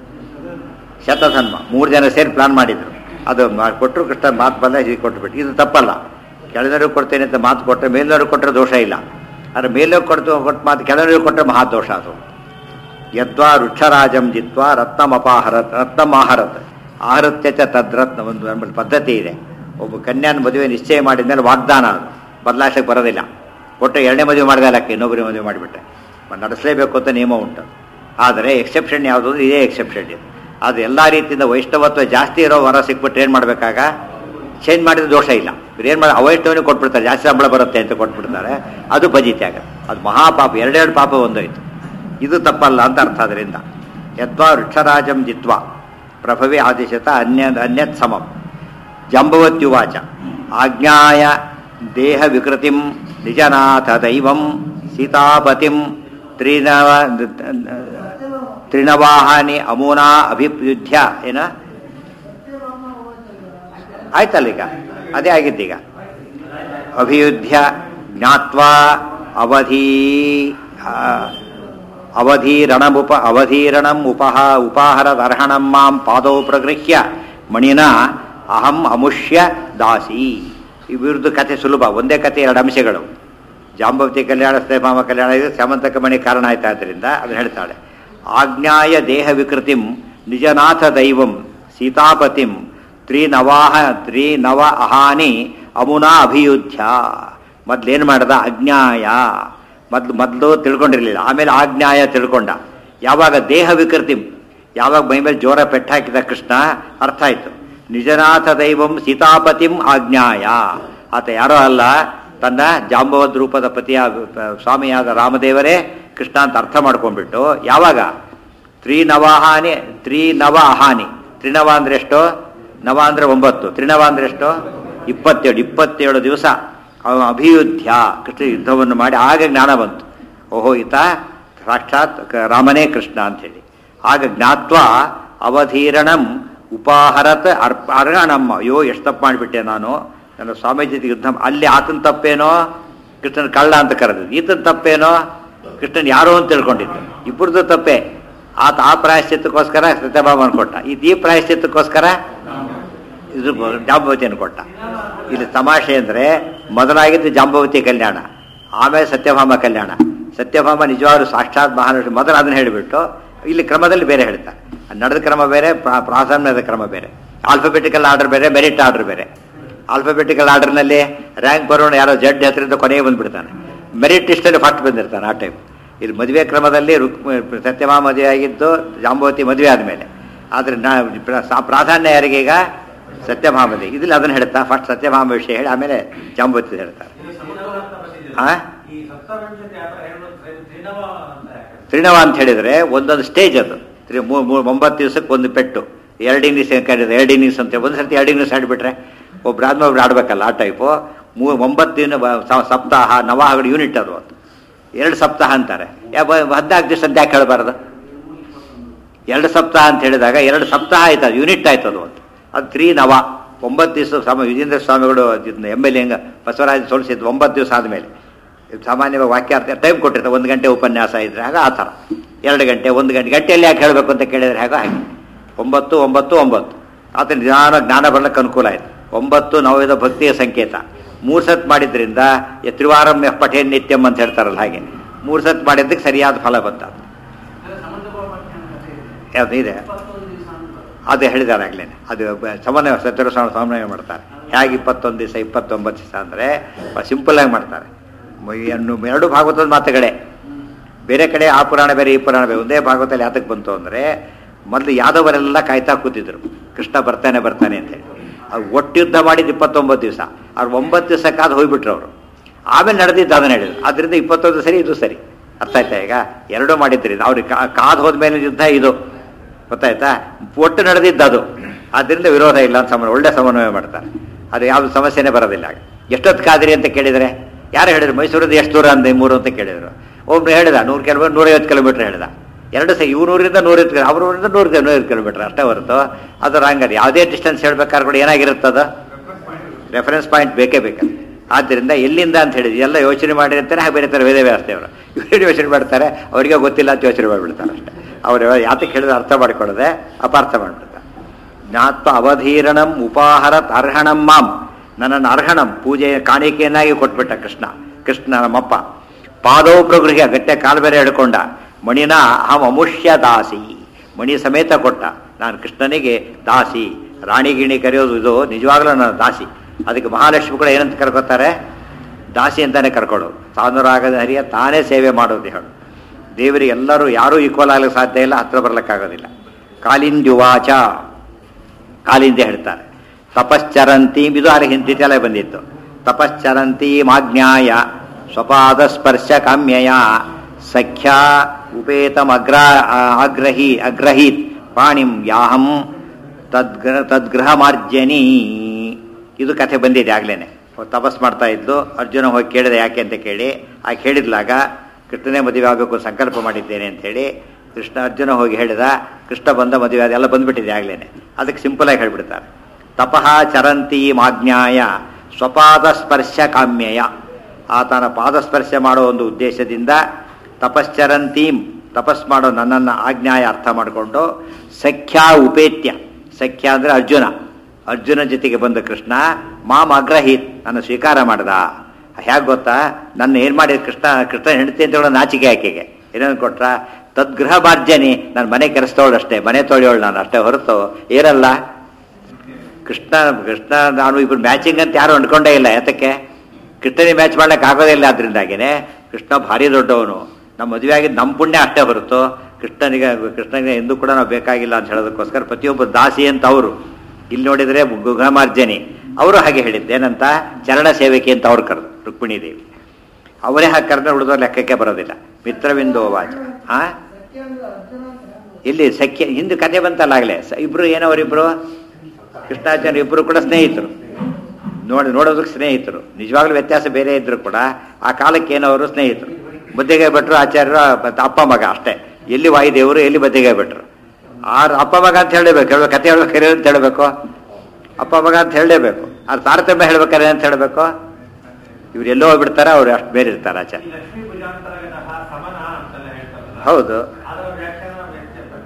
ಶತಧನ್ಮ ಮೂರು ಜನ ಸೇರಿ ಪ್ಲಾನ್ ಮಾಡಿದ್ರು ಅದು ಮಾ- ಕೊಟ್ಟರು ಕೃಷ್ಣ ಮಾತು ಬಂದ ಹೀಗೆ ಕೊಟ್ಟುಬಿಟ್ಟು ಇದು ತಪ್ಪಲ್ಲ ಕೆಳನವ್ರಿಗೆ ಕೊಡ್ತೇನೆ ಅಂತ ಮಾತು ಕೊಟ್ಟರೆ ಮೇಲ್ನವ್ರಿಗೆ ಕೊಟ್ಟರೆ ದೋಷ ಇಲ್ಲ ಆದರೆ ಮೇಲವ್ರಿಗೆ ಕೊಡ್ತು ಕೊಟ್ಟು ಮಾತು ಕೆಳನವ್ರಿಗೆ ಕೊಟ್ಟರೆ ಮಹಾದೋಷ ಅದು ಯದ್ವಾ ವೃಕ್ಷರಾಜಂ ಜಿತ್ವಾ ರತ್ನಮಪಾಹರತ್ ರತ್ನಮಾಹರತ್ ಆಹರತ್ಯ ಚ ತದ್ರತ್ನ ಒಂದು ನಮ್ಮಲ್ಲಿ ಪದ್ಧತಿ ಇದೆ ಒಬ್ಬ ಕನ್ಯಾನ ಮದುವೆ ನಿಶ್ಚಯ ಮಾಡಿದ ಮೇಲೆ ವಾಗ್ದಾನ ಅದು ಬದಲಾಯಿಸಕ್ಕೆ ಬರೋದಿಲ್ಲ ಕೊಟ್ಟರೆ ಎರಡನೇ ಮದುವೆ ಮಾಡಿದ ಲೆಕ್ಕ ಇನ್ನೊಬ್ಬರಿಗೆ ಮದುವೆ ಮಾಡಿಬಿಟ್ರೆ ನಡೆಸಲೇಬೇಕು ಅಂತ ನಿಯಮ ಉಂಟು ಆದರೆ ಎಕ್ಸೆಪ್ಷನ್ ಯಾವುದು ಅಂದ್ರೆ ಇದೇ ಎಕ್ಸೆಪ್ಷನ್ ಇದು ಅದು ಎಲ್ಲ ರೀತಿಯಿಂದ ವೈಷ್ಣವತ್ವ ಜಾಸ್ತಿ ಇರೋ ವರ ಸಿಕ್ಬಿಟ್ಟು ಏನು ಮಾಡಬೇಕಾಗ ಚೇಂಜ್ ಮಾಡಿದ ದೋಷ ಇಲ್ಲ ಏನು ಮಾಡಿ ಅವೈಷ್ಣವನಿಗೆ ಕೊಟ್ಬಿಡ್ತಾರೆ ಜಾಸ್ತಿ ಸಂಬಳ ಬರುತ್ತೆ ಅಂತ ಕೊಟ್ಬಿಡ್ತಾರೆ ಅದು ಬಜಿತ್ಯಾಗ ಅದು ಮಹಾಪಾಪ ಎರಡೆರಡು ಪಾಪ ಒಂದೋಯ್ತು ಇದು ತಪ್ಪಲ್ಲ ಅಂತ ಅರ್ಥ ಅದರಿಂದ ಯದ್ವಾ ವೃಕ್ಷರಾಜಂ ಜಿತ್ವಾ ಪ್ರಭವೇ ಆದಿಶತ ಅನ್ಯ ಅನ್ಯತ್ ಸಮಂ ಜಂಬವತ್ಯುವಾಚ ಆಜ್ಞಾಯ ದೇಹ ವಿಕೃತಿಂ ನಿಜನಾಥ ದೈವಂ ಸೀತಾಪತಿಂ ತ್ರಿನವ ತ್ರಿನವಾಹನಿ ಅಮೂನಾ ಅಭಿಯುಧ್ಯ ಏನ ಆಯ್ತಲ್ಲ ಈಗ ಅದೇ ಆಗಿದ್ದೀಗ ಅಭಿಯುಧ್ಯ ಜ್ಞಾತ್ವಾ ಅವಧಿ ಆ, ಅವಧೀರಣಮುಪ ಅವಧೀರಣಂ ಉಪಹ ಉಪಾಹರದರ್ಹಣಂ ಮಾಂ ಪಾದೌ ಪ್ರಗೃಹ್ಯ ಮಣಿನ ಅಹಂ ಅಮುಷ್ಯ ದಾಸಿ ಇವಿರದು ಕಥೆ ಸುಲಭ ಒಂದೇ ಕಥೆ ಎರಡು ಅಂಶಗಳು ಜಾಂಬವತಿ ಕಲ್ಯಾಣ ಸ್ತೇಮಾಮ ಕಲ್ಯಾಣ ಇದು ಸ್ಯಾಮಂತಕ ಮಣಿ ಕಾರಣ ಆಯ್ತಾ ಆದ್ದರಿಂದ ಅದನ್ನು ಹೇಳ್ತಾಳೆ ಆಜ್ಞಾಯ ದೇಹ ವಿಕೃತಿಂ ನಿಜನಾಥ ದೈವಂ ಸೀತಾಪತಿಂ ತ್ರಿನವಾಹ ತ್ರಿನವ ಅಹಾನಿ ಅಮುನಾ ಅಭಿಯುಧ್ಯ ಮೊದ್ಲೇನು ಮಾಡ್ದ ಅಜ್ಞಾಯ ಮೊದ್ಲು ಮೊದಲು ತಿಳ್ಕೊಂಡಿರಲಿಲ್ಲ ಆಮೇಲೆ ಆಜ್ಞಾಯ ತಿಳ್ಕೊಂಡ ಯಾವಾಗ ದೇಹ ವಿಕೃತಿಂ ಯಾವಾಗ ಮೈ ಮೇಲೆ ಜೋರ ಪೆಟ್ಟಾಕಿದ ಕೃಷ್ಣ ಅರ್ಥ ಆಯ್ತು ನಿಜನಾಥ ದೈವಂ ಸೀತಾಪತಿಂ ಆಜ್ಞಾಯ ಆತ ಯಾರೋ ಅಲ್ಲ ತನ್ನ ಜಾಂಬವದ್ ರೂಪದ ಪತಿಯ ಸ್ವಾಮಿಯಾದ ರಾಮದೇವರೇ ಕೃಷ್ಣ ಅಂತ ಅರ್ಥ ಮಾಡ್ಕೊಂಡ್ಬಿಟ್ಟು ಯಾವಾಗ ತ್ರಿನವಹಾನಿ ತ್ರಿನವ ಅಹಾನಿ ತ್ರಿನವ ಅಂದ್ರೆ ಎಷ್ಟು ನವ ಅಂದ್ರೆ ಒಂಬತ್ತು ತ್ರಿನವ ಅಂದ್ರೆ ಎಷ್ಟು ಇಪ್ಪತ್ತೇಳು ಇಪ್ಪತ್ತೇಳು ದಿವಸ ಅವನ ಅಭಿಯುದ್ಧ ಕೃಷ್ಣ ಯುದ್ಧವನ್ನು ಮಾಡಿ ಆಗ ಜ್ಞಾನ ಬಂತು ಓಹೋ ಈತ ಸಾಕ್ಷಾತ್ ಕ- ರಾಮನೇ ಕೃಷ್ಣ ಅಂಥೇಳಿ ಆಗ ಜ್ಞಾತ್ವ ಅವಧೀರಣಂ ಉಪಾಹರತ್ ಅರ್ಪ ಅರ್ಹಣಮ್ಮ ಅಯ್ಯೋ ಎಷ್ಟು ತಪ್ಪು ಮಾಡಿಬಿಟ್ಟೆ ನಾನು ನನ್ನ ಸ್ವಾಮೀಜಿ ಜೊತೆ ಯುದ್ಧ ಅಲ್ಲಿ ಆತನ ತಪ್ಪೇನೋ ಕೃಷ್ಣನ ಕಳ್ಳ ಅಂತ ಕರೆದಿದ್ದು ಈತನ ತಪ್ಪೇನೋ ಕೃಷ್ಣನ್ ಯಾರೋ ಅಂತ ತಿಳ್ಕೊಂಡಿದ್ದು ಇಬ್ಬರದ್ದು ತಪ್ಪೇ ಆತ ಆ ಪ್ರಾಯಶ್ಚಿತ್ತಕ್ಕೋಸ್ಕರ ಸತ್ಯಭಾಮನ ಕೊಟ್ಟ ಇದು ಈ ಪ್ರಾಯಶ್ಚಿತ್ತಕ್ಕೋಸ್ಕರ ಇದು ಜಾಂಬವತಿಯನ್ನು ಕೊಟ್ಟ ಇಲ್ಲಿ ತಮಾಷೆ ಅಂದ್ರೆ ಮೊದಲಾಗಿದ್ದು ಜಾಂಬವತಿ ಕಲ್ಯಾಣ ಆಮೇಲೆ ಸತ್ಯಭಾಮ ಕಲ್ಯಾಣ ಸತ್ಯಭಾಮ ನಿಜವಾಗ್ಲೂ ಸಾಕ್ಷಾತ್ ಮಹಾಲಕ್ಷ್ಮಿ ಮೊದಲು ಅದನ್ನ ಹೇಳಿಬಿಟ್ಟು ಇಲ್ಲಿ ಕ್ರಮದಲ್ಲಿ ಬೇರೆ ಹೇಳ್ತಾರೆ ನಡೆದ ಕ್ರಮ ಬೇರೆ ಪ್ರಾ- ಪ್ರಾಧಾನ್ಯದ ಕ್ರಮ ಬೇರೆ ಆಲ್ಫಾಬೆಟಿಕಲ್ ಆರ್ಡರ್ ಬೇರೆ ಮೆರಿಟ್ ಆರ್ಡರ್ ಬೇರೆ ಆಲ್ಫಾಬೆಟಿಕಲ್ ಆರ್ಡರ್ನಲ್ಲಿ ರ್ಯಾಂಕ್ ಬರೋಣ ಯಾರೋ ಜಡ್ ಹೆಸರಿಂದ ಕೊನೆಗೆ ಬಂದ್ಬಿಡ್ತಾನೆ ಮೆರಿಟ್ ಲಿಸ್ಟಲ್ಲಿ ಫಸ್ಟ್ ಬಂದಿರ್ತಾನೆ ಆ ಟೈಮ್ ಇಲ್ಲಿ ಮದುವೆ ಕ್ರಮದಲ್ಲಿ ರುಕ್ಮ ಸತ್ಯಭಾಮ ಮದುವೆ ಆಗಿದ್ದು ಜಾಂಬವತಿ ಮದುವೆ ಆದಮೇಲೆ ಆದರೆ ನಾ ಪ್ರ- ಸಾ- ಪ್ರಾಧಾನ್ಯ ಯಾರಿಗೆ ಈಗ ಸತ್ಯಭಾಮದಿ ಇದ್ರಲ್ಲಿ ಅದನ್ನು ಹೇಳ್ತಾ ಫಸ್ಟ್ ಸತ್ಯಭಾಮ ವಿಷಯ ಹೇಳಿ ಆಮೇಲೆ ಜಾಂಬವತಿ ಹೇಳ್ತಾರೆ ಆ? ಈ ಸಪ್ತಪಂಚತಿ ಆ ಥರ ಹೇಳೋದು ತ್ರಿ- ತ್ರಿನವ ಅಂತ ಯಾಕೆ? ತ್ರಿಣವ ಅಂತ ಹೇಳಿದ್ರೆ ಒಂದೊಂದು ಸ್ಟೇಜ್ ಅದು ತ್ರಿ- ಮೂ- ಮೂ- ಒಂಬತ್ತು ದಿವಸಕ್ಕೆ ಒಂದು ಪೆಟ್ಟು ಎರಡು ಇನ್ನಿಂಗ್ಸ್ ಕರೀತಾರೆ ಎರಡು ಇನ್ನಿಂಗ್ಸ್ ಅಂತ ಒಂದು ಸರ್ತಿ ಎರಡು ಇನ್ನಿಂಗ್ಸ್ ಆಡ್ಬಿಟ್ರೆ ಒಬ್ರು ಆದ್ಮೇಲೆ ಒಬ್ರು ಆಡ್ಬೇಕಲ್ಲ ಆ ಟೈಪು ಮೂ ಒಂಬತ್ತು ದಿನ ಬ- ಸ- ಸಪ್ತಾಹ ನವಾಹಗಳು ಯೂನಿಟ್ ಅದು ಅದು ಎರಡು ಸಪ್ತಾಹ ಅಂತಾರೆ ಯಾ ಬ- ಹದಿನಾಲ್ಕು ದಿವಸ ಅಂತ ಯಾಕೆ ಹೇಳಬಾರ್ದು ಎರಡು ಸಪ್ತಾಹ ಅಂತ ಹೇಳಿದಾಗ ಎರಡು ಸಪ್ತಾಹ ಆಯ್ತು ಅದು ಯೂನಿಟ್ ಆಯ್ತು ಅದು ಅಂತ ಅದು ತ್ರೀ ನವ ಒಂಬತ್ತು ದಿವಸ ಸ್ವಾಮಿ ವಿಜೇಂದ್ರ ಸ್ವಾಮಿಗಳು ಎಮ್ ಎಲ್ ಎ ಹೆಂಗ ಬಸವರಾಜ ಸೋಲಿಸಿದ್ದು ಒಂಬತ್ತು ದಿವಸ ಆದಮೇಲೆ ಸಾಮಾನ್ಯವಾಗಿ ವಾಕ್ಯಾರ್ಥ ಟೈಮ್ ಕೊಟ್ಟಿರ್ತಾರೆ ಒಂದು ಗಂಟೆ ಉಪನ್ಯಾಸ ಇದ್ರೆ ಆಗ ಆ ಥರ ಎರಡು ಗಂಟೆ ಒಂದು ಗಂಟೆ ಗಂಟೆಯಲ್ಲಿ ಯಾಕೆ ಹೇಳಬೇಕು ಅಂತ ಕೇಳಿದ್ರೆ ಹೇಗೋ ಹಾಗೆ ಒಂಬತ್ತು ಒಂಬತ್ತು ಒಂಬತ್ತು ಆತ ನಿಧಾನ ಜ್ಞಾನ ಬರ್ಲಿಕ್ಕೆ ಅನುಕೂಲ ಆಯ್ತು ಒಂಬತ್ತು ನವವಿಧ ಭಕ್ತಿಯ ಸಂಕೇತ ಮೂರು ಸತ್ ಮಾಡಿದ್ರಿಂದ ಯ ತ್ರಿವಾರಮ್ಯ ಪಠೇನ್ ನಿತ್ಯಂ ಅಂತ ಹೇಳ್ತಾರಲ್ಲ ಹಾಗೆ ಮೂರು ಸತ್ ಮಾಡಿದ್ದಕ್ಕೆ ಸರಿಯಾದ ಫಲ ಬಂತ ಯಾವ್ದು ಇದೆ ಅದು ಹೇಳಿದ್ದಾರೆ ಆಗ್ಲೇ ಅದು ಬ- ಸಮನ್ವಯ ಸತ್ಯರ ಸಮನ್ವಯ ಮಾಡ್ತಾರೆ ಹೇಗೆ ಇಪ್ಪತ್ತೊಂದು ದಿವಸ ಇಪ್ಪತ್ತೊಂಬತ್ತು ದಿವಸ ಅಂದರೆ ಸಿಂಪಲ್ ಆಗಿ ಮಾಡ್ತಾರೆ ಮ- ಇನ್ನು ಎರಡು ಭಾಗವತದ ಮಾತುಗಳೇ ಬೇರೆ ಕಡೆ ಆ ಪುರಾಣ ಬೇರೆ ಈ ಪುರಾಣ ಬೇರೆ ಒಂದೇ ಭಾಗವತದಲ್ಲಿ ಯಾತಕ್ಕೆ ಬಂತು ಅಂದರೆ ಮೊದಲು ಯಾದವರೆಲ್ಲ ಕಾಯ್ತಾ ಕೂತಿದ್ರು ಕೃಷ್ಣ ಬರ್ತಾನೆ ಬರ್ತಾನೆ ಅಂತೇಳಿ ಅವ್ರು ಒಟ್ಟು ಯುದ್ಧ ಮಾಡಿದ್ದು ಇಪ್ಪತ್ತೊಂಬತ್ತು ದಿವಸ ಅವ್ರು ಒಂಬತ್ತು ದಿವಸ ಕಾದು ಹೋಗ್ಬಿಟ್ರು ಅವರು ಆಮೇಲೆ ನಡೆದಿದ್ದು ಅದನ್ನ ಹೇಳಿದ್ರು ಅದರಿಂದ ಇಪ್ಪತ್ತೊಂದು ಸರಿ ಇದು ಸರಿ ಅರ್ಥ ಆಯ್ತಾ ಈಗ ಎರಡೂ ಮಾಡಿದ್ರಿಂದ ಅವ್ರಿಗೆ ಕಾ- ಕಾದು ಹೋದ್ಮೇಲೆ ಯುದ್ಧ ಇದು ಗೊತ್ತಾಯ್ತಾ ಒಟ್ಟು ನಡೆದಿದ್ದು ಅದು ಆದ್ದರಿಂದ ವಿರೋಧ ಇಲ್ಲ ಅಂತ ಸಮನ್ವಯ ಒಳ್ಳೆ ಸಮನ್ವಯ ಮಾಡ್ತಾರೆ ಅದು ಯಾವ್ದು ಸಮಸ್ಯೆನೇ ಬರೋದಿಲ್ಲ ಆಗ ಎಷ್ಟೊತ್ತು ಕಾದ್ರಿ ಅಂತ ಕೇಳಿದರೆ ಯಾರು ಹೇಳಿದ್ರು ಮೈಸೂರಿಂದ ಎಷ್ಟು ದೂರ ಅಂದೆ ಮೂರು ಅಂತ ಕೇಳಿದ್ರು ಒಬ್ರು ಹೇಳಿದ ನೂರು ಕಿಲೋಮೀಟರ್ ನೂರೈವತ್ತು ಕಿಲೋಮೀಟರ್ ಹೇಳಿದ ಎರಡು ಸಹ ಇವ್ರೂರಿಂದ ನೂರೈವತ್ತು ಕಿಲೋ ಅವ್ರೂರಿಂದ ನೂರು ನೂರೈವತ್ತು ಕಿಲೋಮೀಟರ್ ಅಷ್ಟೇ ಹೊರತು ಅದು ರಾಂಗರ್ ಯಾವುದೇ ಡಿಸ್ಟೆನ್ಸ್ ಹೇಳ್ಬೇಕಾದ್ರೆ ಕೂಡ ಏನಾಗಿರುತ್ತದ ರೆಫರೆನ್ಸ್ ಪಾಯಿಂಟ್ ಬೇಕೇ ಬೇಕು ಆದ್ದರಿಂದ ಎಲ್ಲಿಂದ ಅಂತ ಹೇಳಿದ್ವಿ ಎಲ್ಲ ಯೋಚನೆ ಮಾಡಿರ್ತಾರೆ ಹಾಗೆ ಬೇರೆ ಥರ ವೇದ ವ್ಯವಸ್ಥೆ ಅವರು ಇವರು ಯೋಚನೆ ಮಾಡ್ತಾರೆ ಅವರಿಗೆ ಗೊತ್ತಿಲ್ಲ ಅಂತ ಯೋಚನೆ ಮಾಡಿಬಿಡ್ತಾರೆ ಅಷ್ಟೇ ಅವ್ರು ಯಾತಕ್ಕೆ ಹೇಳಿದ್ರೆ ಅರ್ಥ ಮಾಡಿಕೊಳ್ಳದೆ ಅಪಾರ್ಥ ಮಾಡಿಬಿಡ್ತಾರೆ ಜ್ಞಾತ್ವ ಅವಧೀರಣಂ ಉಪಾಹರತ್ ಅರ್ಹಣಂ ಮಾಂ ನನ್ನನ್ನು ಅರ್ಹಣಂ ಪೂಜೆಯ ಕಾಣಿಕೆಯನ್ನಾಗಿ ಕೊಟ್ಬಿಟ್ಟ ಕೃಷ್ಣ ಕೃಷ್ಣ ನಮ್ಮಪ್ಪ ಪಾದವು ಪ್ರಗೃಹ್ಯ ಗಟ್ಟೆ ಕಾಲು ಬೇರೆ ಹಿಡ್ಕೊಂಡ ಮಣಿನ ಅಹಂ ಅಮುಷ್ಯ ದಾಸಿ ಮಣಿ ಸಮೇತ ಕೊಟ್ಟ ನಾನು ಕೃಷ್ಣನಿಗೆ ದಾಸಿ ರಾಣಿ ಗಿಣಿ ಕರೆಯೋದು ಇದು ನಿಜವಾಗ್ಲೂ ನನ್ನ ದಾಸಿ ಅದಕ್ಕೆ ಮಹಾಲಕ್ಷ್ಮಿ ಕೂಡ ಏನಂತ ಕರ್ಕೋತಾರೆ ದಾಸಿ ಅಂತಾನೆ ಕರ್ಕೊಳ್ಳೋದು ಸಾನುರಾಗದ ಹರಿಯ ತಾನೇ ಸೇವೆ ಮಾಡೋದು ಹೇಳು ದೇವರಿಗೆ ಎಲ್ಲರೂ ಯಾರೂ ಈಕ್ವಲ್ ಆಗಲಿಕ್ಕೆ ಸಾಧ್ಯ ಇಲ್ಲ ಹತ್ರ ಬರ್ಲಿಕ್ಕಾಗೋದಿಲ್ಲ ಕಾಲಿಂದ್ಯುವಾಚ ಕಾಲಿಂದ ಹೇಳ್ತಾರೆ ತಪಶ್ಚರಂತಿ ಇದು ಅಲ್ಲಿ ಹಿಂದಿತೆಲ್ಲ ಬಂದಿತ್ತು ತಪಶ್ಚರಂತಿ ಮಾಜ್ಞಾಯ ಸ್ವಪಾದ ಸ್ಪರ್ಶ ಕಾಮ್ಯಯ ಸಖ್ಯ ಉಪೇತಂ ಅಗ್ರ ಆಗ್ರಹಿ ಅಗ್ರಹೀತ್ ಪಾಣಿಂ ಯಾಹಂ ತದ್ಗ್ರ ತದ್ಗೃಹ ಮಾರ್ಜನಿ ಇದು ಕಥೆ ಬಂದಿದೆ ಆಗ್ಲೇನೆ ತಪಸ್ ಮಾಡ್ತಾ ಇದ್ದು ಅರ್ಜುನ ಹೋಗಿ ಕೇಳಿದೆ ಯಾಕೆ ಅಂತ ಕೇಳಿ ಆ ಕೇಳಿದ್ಲಾಗ ಕೃಷ್ಣನೇ ಮದುವೆ ಆಗಬೇಕು ಸಂಕಲ್ಪ ಮಾಡಿದ್ದೇನೆ ಅಂತ ಹೇಳಿ ಕೃಷ್ಣ ಅರ್ಜುನ ಹೋಗಿ ಹೇಳಿದ ಕೃಷ್ಣ ಬಂದ ಮದುವೆ ಅದೆಲ್ಲ ಬಂದ್ಬಿಟ್ಟಿದೆ ಆಗ್ಲೇನೆ ಅದಕ್ಕೆ ಸಿಂಪಲ್ ಆಗಿ ಹೇಳ್ಬಿಡ್ತಾರೆ ತಪಃ ಚರಂತಿ ಮಾಜ್ಞಾಯ ಸ್ವಪಾದ ಸ್ಪರ್ಶ ಕಾಮ್ಯಯ ಆತನ ಪಾದಸ್ಪರ್ಶ ಮಾಡೋ ಒಂದು ಉದ್ದೇಶದಿಂದ ತಪಶ್ಚರಂತೀಂ ತಪಸ್ ಮಾಡೋ ನನ್ನನ್ನು ಆಜ್ಞಾಯ ಅರ್ಥ ಮಾಡಿಕೊಂಡು ಸಖ್ಯ ಉಪೇತ್ಯ ಸಖ್ಯ ಅಂದರೆ ಅರ್ಜುನ ಅರ್ಜುನ ಜೊತೆಗೆ ಬಂದ ಕೃಷ್ಣ ಮಾಮ್ ಅಗ್ರಹೀತ್ ನನ್ನ ಸ್ವೀಕಾರ ಮಾಡ್ದ ಹೇಗೆ ಗೊತ್ತಾ ನನ್ನ ಏನು ಮಾಡಿದ ಕೃಷ್ಣ ಕೃಷ್ಣ ಹೆಂಡತಿ ಅಂತ ಹೇಳೋ ನಾಚಿಕೆ ಆಕೆಗೆ ಏನೇನು ಕೊಟ್ರ ತದ್ಗೃಹ ಮಾರ್ಜನಿ ನಾನು ಮನೆ ಕೆರೆಸ್ತವಳು ಅಷ್ಟೇ ಮನೆ ತೊಳೆಯೋಳು ನಾನು ಅಷ್ಟೇ ಹೊರತು ಏರಲ್ಲ ಕೃಷ್ಣ ಕೃಷ್ಣ ನಾನು ಇಬ್ರು ಮ್ಯಾಚಿಂಗ್ ಅಂತ ಯಾರು ಅನ್ಕೊಂಡೇ ಇಲ್ಲ ಯಾತಕ್ಕೆ ಕೃಷ್ಣನಿಗೆ ಮ್ಯಾಚ್ ಮಾಡ್ಲಿಕ್ಕೆ ಆಗೋದಿಲ್ಲ ಅದರಿಂದಾಗಿನೇ ಕೃಷ್ಣ ಭಾರಿ ದೊಡ್ಡವನು ನಮ್ಮ ಮದುವೆ ಆಗಿದ್ದು ನಮ್ಮ ಪುಣ್ಯ ಅಷ್ಟೇ ಹೊರತು ಕೃಷ್ಣನಿಗೆ ಕೃಷ್ಣನಿಗೆ ಎಂದೂ ಕೂಡ ನಾವು ಬೇಕಾಗಿಲ್ಲ ಅಂತ ಹೇಳೋದಕ್ಕೋಸ್ಕರ ಪ್ರತಿಯೊಬ್ಬ ದಾಸಿ ಅಂತ ಅವರು ಇಲ್ಲಿ ನೋಡಿದರೆ ಗೃಹಮಾರ್ಜನಿ ಅವರು ಹಾಗೆ ಹೇಳಿದ್ದು ಏನಂತ ಚರಣ ಸೇವಕಿ ಅಂತ ಅವ್ರು ಕರೆದು ರುಕ್ಮಿಣಿ ದೇವಿ ಅವರೇ ಹಾಗೆ ಕರೆದ್ರೆ ಉಳಿದವ್ರ ಲೆಕ್ಕಕ್ಕೆ ಬರೋದಿಲ್ಲ ಮಿತ್ರವಿಂದೋ ವಾಚ ಆ ಇಲ್ಲಿ ಸಖ್ಯ ಹಿಂದೆ ಕಥೆ ಬಂತಲ್ಲ ಆಗಲೇ ಇಬ್ರು ಏನವರಿಬ್ರು ಕೃಷ್ಣಾಚಾರ್ಯ ಇಬ್ಬರು ಕೂಡ ಸ್ನೇಹಿತರು ನೋಡಿ ನೋಡೋದಕ್ಕೆ ಸ್ನೇಹಿತರು ನಿಜವಾಗ್ಲೂ ವ್ಯತ್ಯಾಸ ಬೇರೆ ಇದ್ರು ಕೂಡ ಆ ಕಾಲಕ್ಕೆ ಏನವರು ಸ್ನೇಹಿತರು ಬುದ್ಧಿಗೆ ಭಟ್ರು ಆಚಾರ್ಯರು ಮತ್ತೆ ಅಪ್ಪ ಮಗ ಅಷ್ಟೇ ಎಲ್ಲಿ ವಾಯುದೇವರು ಎಲ್ಲಿ ಬದ್ದಿಗೆ ಭಟ್ರು ಆ ಅಪ್ಪ ಮಗ ಅಂತ ಹೇಳಬೇಕು ಹೇಳ್ಬೇಕು ಕತೆ ಹೇಳ್ಬೇಕಾರೆ ಅಂತ ಹೇಳಬೇಕು ಅಪ್ಪ ಮಗ ಅಂತ ಹೇಳಲೇಬೇಕು ಅದು ತಾರತಮ್ಯ ಹೇಳ್ಬೇಕಾರೆ ಅಂತ ಹೇಳಬೇಕು ಇವ್ರು ಎಲ್ಲೋ ಹೋಗ್ಬಿಡ್ತಾರೆ ಅವ್ರು ಅಷ್ಟು ಬೇರೆ ಇರ್ತಾರೆ ಆಚಾರ್ಯ ಈ ಲಕ್ಷ್ಮೀ ಭುಜಾಂತರಗತಃ ಸಮನ ಅಂತೆಲ್ಲ ಹೇಳ್ತಾರಲ್ಲ ಹೌದು ಅದರ ವ್ಯಾಖ್ಯಾನ ವ್ಯಕ್ತ-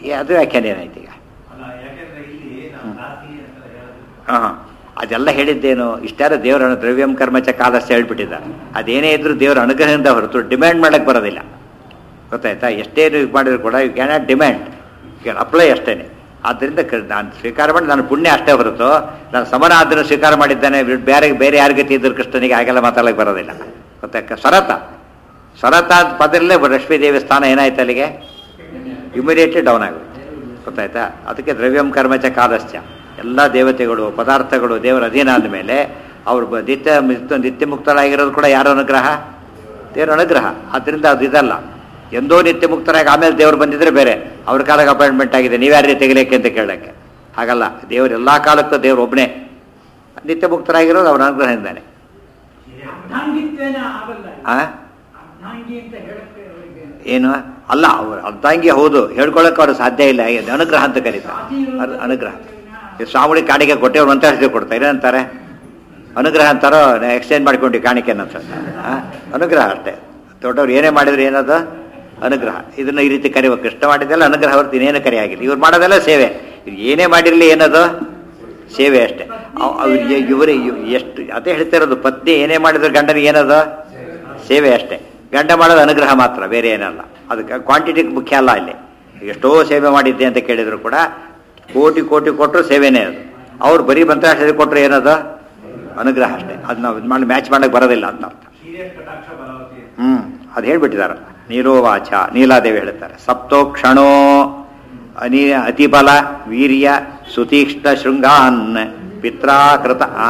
ಏ, ಅದು ವ್ಯಾಖ್ಯಾನ ಏನಾಯ್ತು ಈಗ ಅಲ್ಲ ಯಾಕೆಂದ್ರೆ ಇಲ್ಲಿ ನಾವು ಹ್ಮ್. ದಾಸಿ ಅಂತ ಹೇಳೋದು ಹಾಂ ಹಾಂ ಅದೆಲ್ಲ ಹೇಳಿದ್ದೇನು ಇಷ್ಟಾರ ದೇವರ ದ್ರವ್ಯಂ ಕರ್ಮಚ ಕಾಲಸ್ಯ ಹೇಳ್ಬಿಟ್ಟಿದ್ದಾರೆ ಅದೇನೇ ಇದ್ರೂ ದೇವರ ಅನುಗ್ರಹದಿಂದ ಹೊರತು ಡಿಮ್ಯಾಂಡ್ ಮಾಡಕ್ಕೆ ಬರೋದಿಲ್ಲ ಗೊತ್ತಾಯ್ತಾ ಎಷ್ಟೇ ನೀವು ಮಾಡಿದ್ರು ಕೂಡ you cannot demand you can apply ಅಷ್ಟೇ ಆದ್ದರಿಂದ ಕ- ನಾನು ಸ್ವೀಕಾರ ಮಾಡಿ ನಾನು ಪುಣ್ಯ ಅಷ್ಟೇ ಹೊರತು ನಾನು ಸಮನ ಅದನ್ನು ಸ್ವೀಕಾರ ಮಾಡಿದ್ದಾನೆ ಬಿಟ್ಟು ಬೇರೆ ಬೇರೆ ಯಾರ ಗತಿ ಇದ್ರು ಕೃಷ್ಣನಿಗೆ ಹಾಗೆಲ್ಲ ಮಾತಾಡಕ್ಕೆ ಬರೋದಿಲ್ಲ ಗೊತ್ತಾಯ್ತ ಸ್ವರತ ಸ್ವರತ ಅಂತ ಪದರಲ್ಲೇ ಲಕ್ಷ್ಮೀ ದೇವಿ ಸ್ಥಾನ ಏನಾಯ್ತು ಅಲ್ಲಿಗೆ ಇಮಿಡಿಯೇಟ್ಲಿ ಡೌನ್ ಆಗುತ್ತೆ ಗೊತ್ತಾಯ್ತಾ ಅದಕ್ಕೆ ದ್ರವ್ಯಂ ಕರ್ಮಚ ಕಾಲಸ್ಯ ಎಲ್ಲ ದೇವತೆಗಳು ಪದಾರ್ಥಗಳು ದೇವರ ಅಧೀನ ಆದಮೇಲೆ ಅವರು ಬ- ನಿತ್ಯ ನಿತ್ಯ ನಿತ್ಯ ಮುಕ್ತರಾಗಿರೋದು ಕೂಡ ಯಾರ ಅನುಗ್ರಹ ದೇವರ ಅನುಗ್ರಹ ಆದ್ದರಿಂದ ಅದು ಇದಲ್ಲ ಎಂದೋ ನಿತ್ಯ ಮುಕ್ತರಾಗಿ ಆಮೇಲೆ ದೇವರು ಬಂದಿದ್ರೆ ಬೇರೆ ಅವ್ರ ಕಾಲಕ್ಕೆ ಅಪಾಯಿಂಟ್ಮೆಂಟ್ ಆಗಿದೆ ನೀವ್ಯಾರೇ ತೆಗಿಲಿಕ್ಕೆ ಅಂತ ಕೇಳಕ್ಕೆ ಹಾಗಲ್ಲ ದೇವರು ಎಲ್ಲ ಕಾಲಕ್ಕೂ ದೇವರು ಒಬ್ಬನೇ ನಿತ್ಯ ಮುಕ್ತರಾಗಿರೋದು ಅವನ ಅನುಗ್ರಹದಿಂದಾನೆ ಅರ್ಧಾಂಗಿತ್ವೇನ ಆಗಲ್ಲ ಆ ಅರ್ಧಾಂಗಿ ಅಂತ ಹೇಳಕ್ಕೆ ಅವರಿಗೆ ಏನು ಅಲ್ಲ ಅವ್ರು ಅರ್ಧಾಂಗಿ ಹೌದು ಹೇಳ್ಕೊಳಕ್ಕೆ ಅವ್ರು ಸಾಧ್ಯ ಇಲ್ಲ ಇದು ಅನುಗ್ರಹ ಅಂತ ಕರೀತಾರೆ ಅನು- ಅನುಗ್ರಹ ಈ ಸ್ವಾಮಿ ಕಾಣಿಕೆ ಕೊಟ್ಟೆ ಅವ್ರು ಮಂತ್ರಾಕ್ಷತೆ ಕೊಡ್ತಾರೆ ಏನಂತಾರೆ ಅನುಗ್ರಹ ಅಂತಾರೋ ಎಕ್ಸ್ಚೇಂಜ್ ಮಾಡ್ಕೊಂಡು ಕಾಣಿಕೆ ಅಂತ ಅನುಗ್ರಹ ಅಷ್ಟೇ ದೊಡ್ಡವ್ರು ಏನೇ ಮಾಡಿದ್ರು ಏನದು ಅನುಗ್ರಹ ಇದನ್ನ ಈ ರೀತಿ ಕರಿಬೇಕು ಕೃಷ್ಣ ಮಾಡಿದ್ದೆಲ್ಲ ಅನುಗ್ರಹ ಹೊರತು ಇನ್ನೇನು ಕರಿ ಆಗಿಲ್ಲ ಇವ್ರು ಮಾಡೋದೆಲ್ಲ ಸೇವೆ ಇವ್ರು ಏನೇ ಮಾಡಿರಲಿ ಏನದು ಸೇವೆ ಅಷ್ಟೇ ಅವ್- ಅವ್ರಿಗೆ ಇವರೇ ಎಷ್ಟು ಅದೇ ಹೇಳ್ತಾ ಇರೋದು ಪತ್ನಿ ಏನೇ ಮಾಡಿದ್ರು ಗಂಡನಿಗೆ ಏನದು ಸೇವೆ ಅಷ್ಟೇ ಗಂಡ ಮಾಡೋದು ಅನುಗ್ರಹ ಮಾತ್ರ ಬೇರೆ ಏನಲ್ಲ ಅದಕ್ಕೆ ಕ್ವಾಂಟಿಟಿ ಮುಖ್ಯ ಅಲ್ಲ ಇಲ್ಲಿ ಎಷ್ಟೋ ಸೇವೆ ಮಾಡಿದ್ದೆ ಅಂತ ಕೇಳಿದ್ರು ಕೂಡ ಕೋಟಿ ಕೋಟಿ ಕೊಟ್ಟರು ಸೇವೆನೇ ಅದು ಅವ್ರು ಬರೀ ಮಂತ್ರಾಕ್ಷರಿ ಕೊಟ್ಟರು ಏನದು ಅನುಗ್ರಹ ಅಷ್ಟೇ ಅದು ನಾವು ಇದು ಮಾಡಿ ಮ್ಯಾಚ್ ಮಾಡಕ್ಕೆ ಬರೋದಿಲ್ಲ ಅಂತ ಅರ್ಥ ಸೀರಿಯಸ್ ಕಟಾಕ್ಷ ಬಲವತಿ ಹ್ಮ್ ಅದು ಹೇಳ್ಬಿಟ್ಟಿದಾರ ನೀಲೋವಾಚ ನೀಲಾದೇವಿ ಹೇಳ್ತಾರೆ ಸಪ್ತೋಕ್ಷಣೋ ಅನಿ ಅತಿಬಲ ವೀರ್ಯ ಸುತೀಕ್ಷ್ಣ ಶೃಂಗಾನ್ ಪಿತ್ರಾಕೃತ ಆ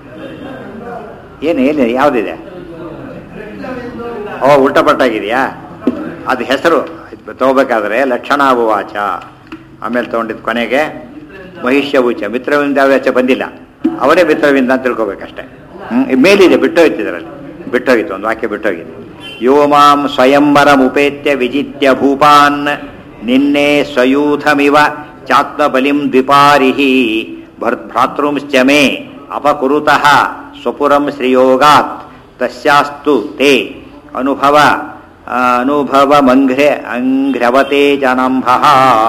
ಏನು ಏನು ಯಾವುದಿದೆ ಓ ಉಲ್ಟಪಟ್ಟಾಗಿದೆಯಾ ಅದು ಹೆಸರು ತಗೋಬೇಕಾದ್ರೆ ಲಕ್ಷಣಾವುವಾಚ ಆಮೇಲೆ ತಗೊಂಡಿದ್ದು ಕೊನೆಗೆ ಮಹಿಷ್ಯವುಚ ಮಿತ್ರವಿಂದಾವ್ಯಾಚ ಬಂದಿಲ್ಲ ಅವರೇ ಮಿತ್ರವಿಂದ ಅಂತ ತಿಳ್ಕೊಬೇಕಷ್ಟೇ ಹ್ಮ್ ಇದ್ ಮೇಲಿದೆ ಬಿಟ್ಟೋಯ್ತು ಇದರಲ್ಲಿ ಬಿಟ್ಟೋಗಿತ್ತು ಒಂದು ವಾಕ್ಯ ಬಿಟ್ಟೋಗಿದೆ ಯೋ ಮಾಂ ಸ್ವಯಂವರಮುಪೇತ್ಯ ವಿಜಿತ್ಯ ಭೂಪಾನ್ ನಿನ್ನೆ ಸ್ವಯೂಥಮಿವ ಚಾತ್ಮಬಲಿಂ ದ್ವಿಪಾರಿಹಿ ಭರ್ ಭ್ರಾತೃಂಶ್ಚ ಮೇ ಅಪಕುರುತಃ ಸ್ವಪುರಂ ಶ್ರಿಯೋಗಾತ್ ತಸ್ಯಾಸ್ತು ತೇ ಅನುಭವ ಅನುಭವ ಮಂಘ್ರೆ ಅಂಘ್ರವತೆ ಜನಾಂಭಃ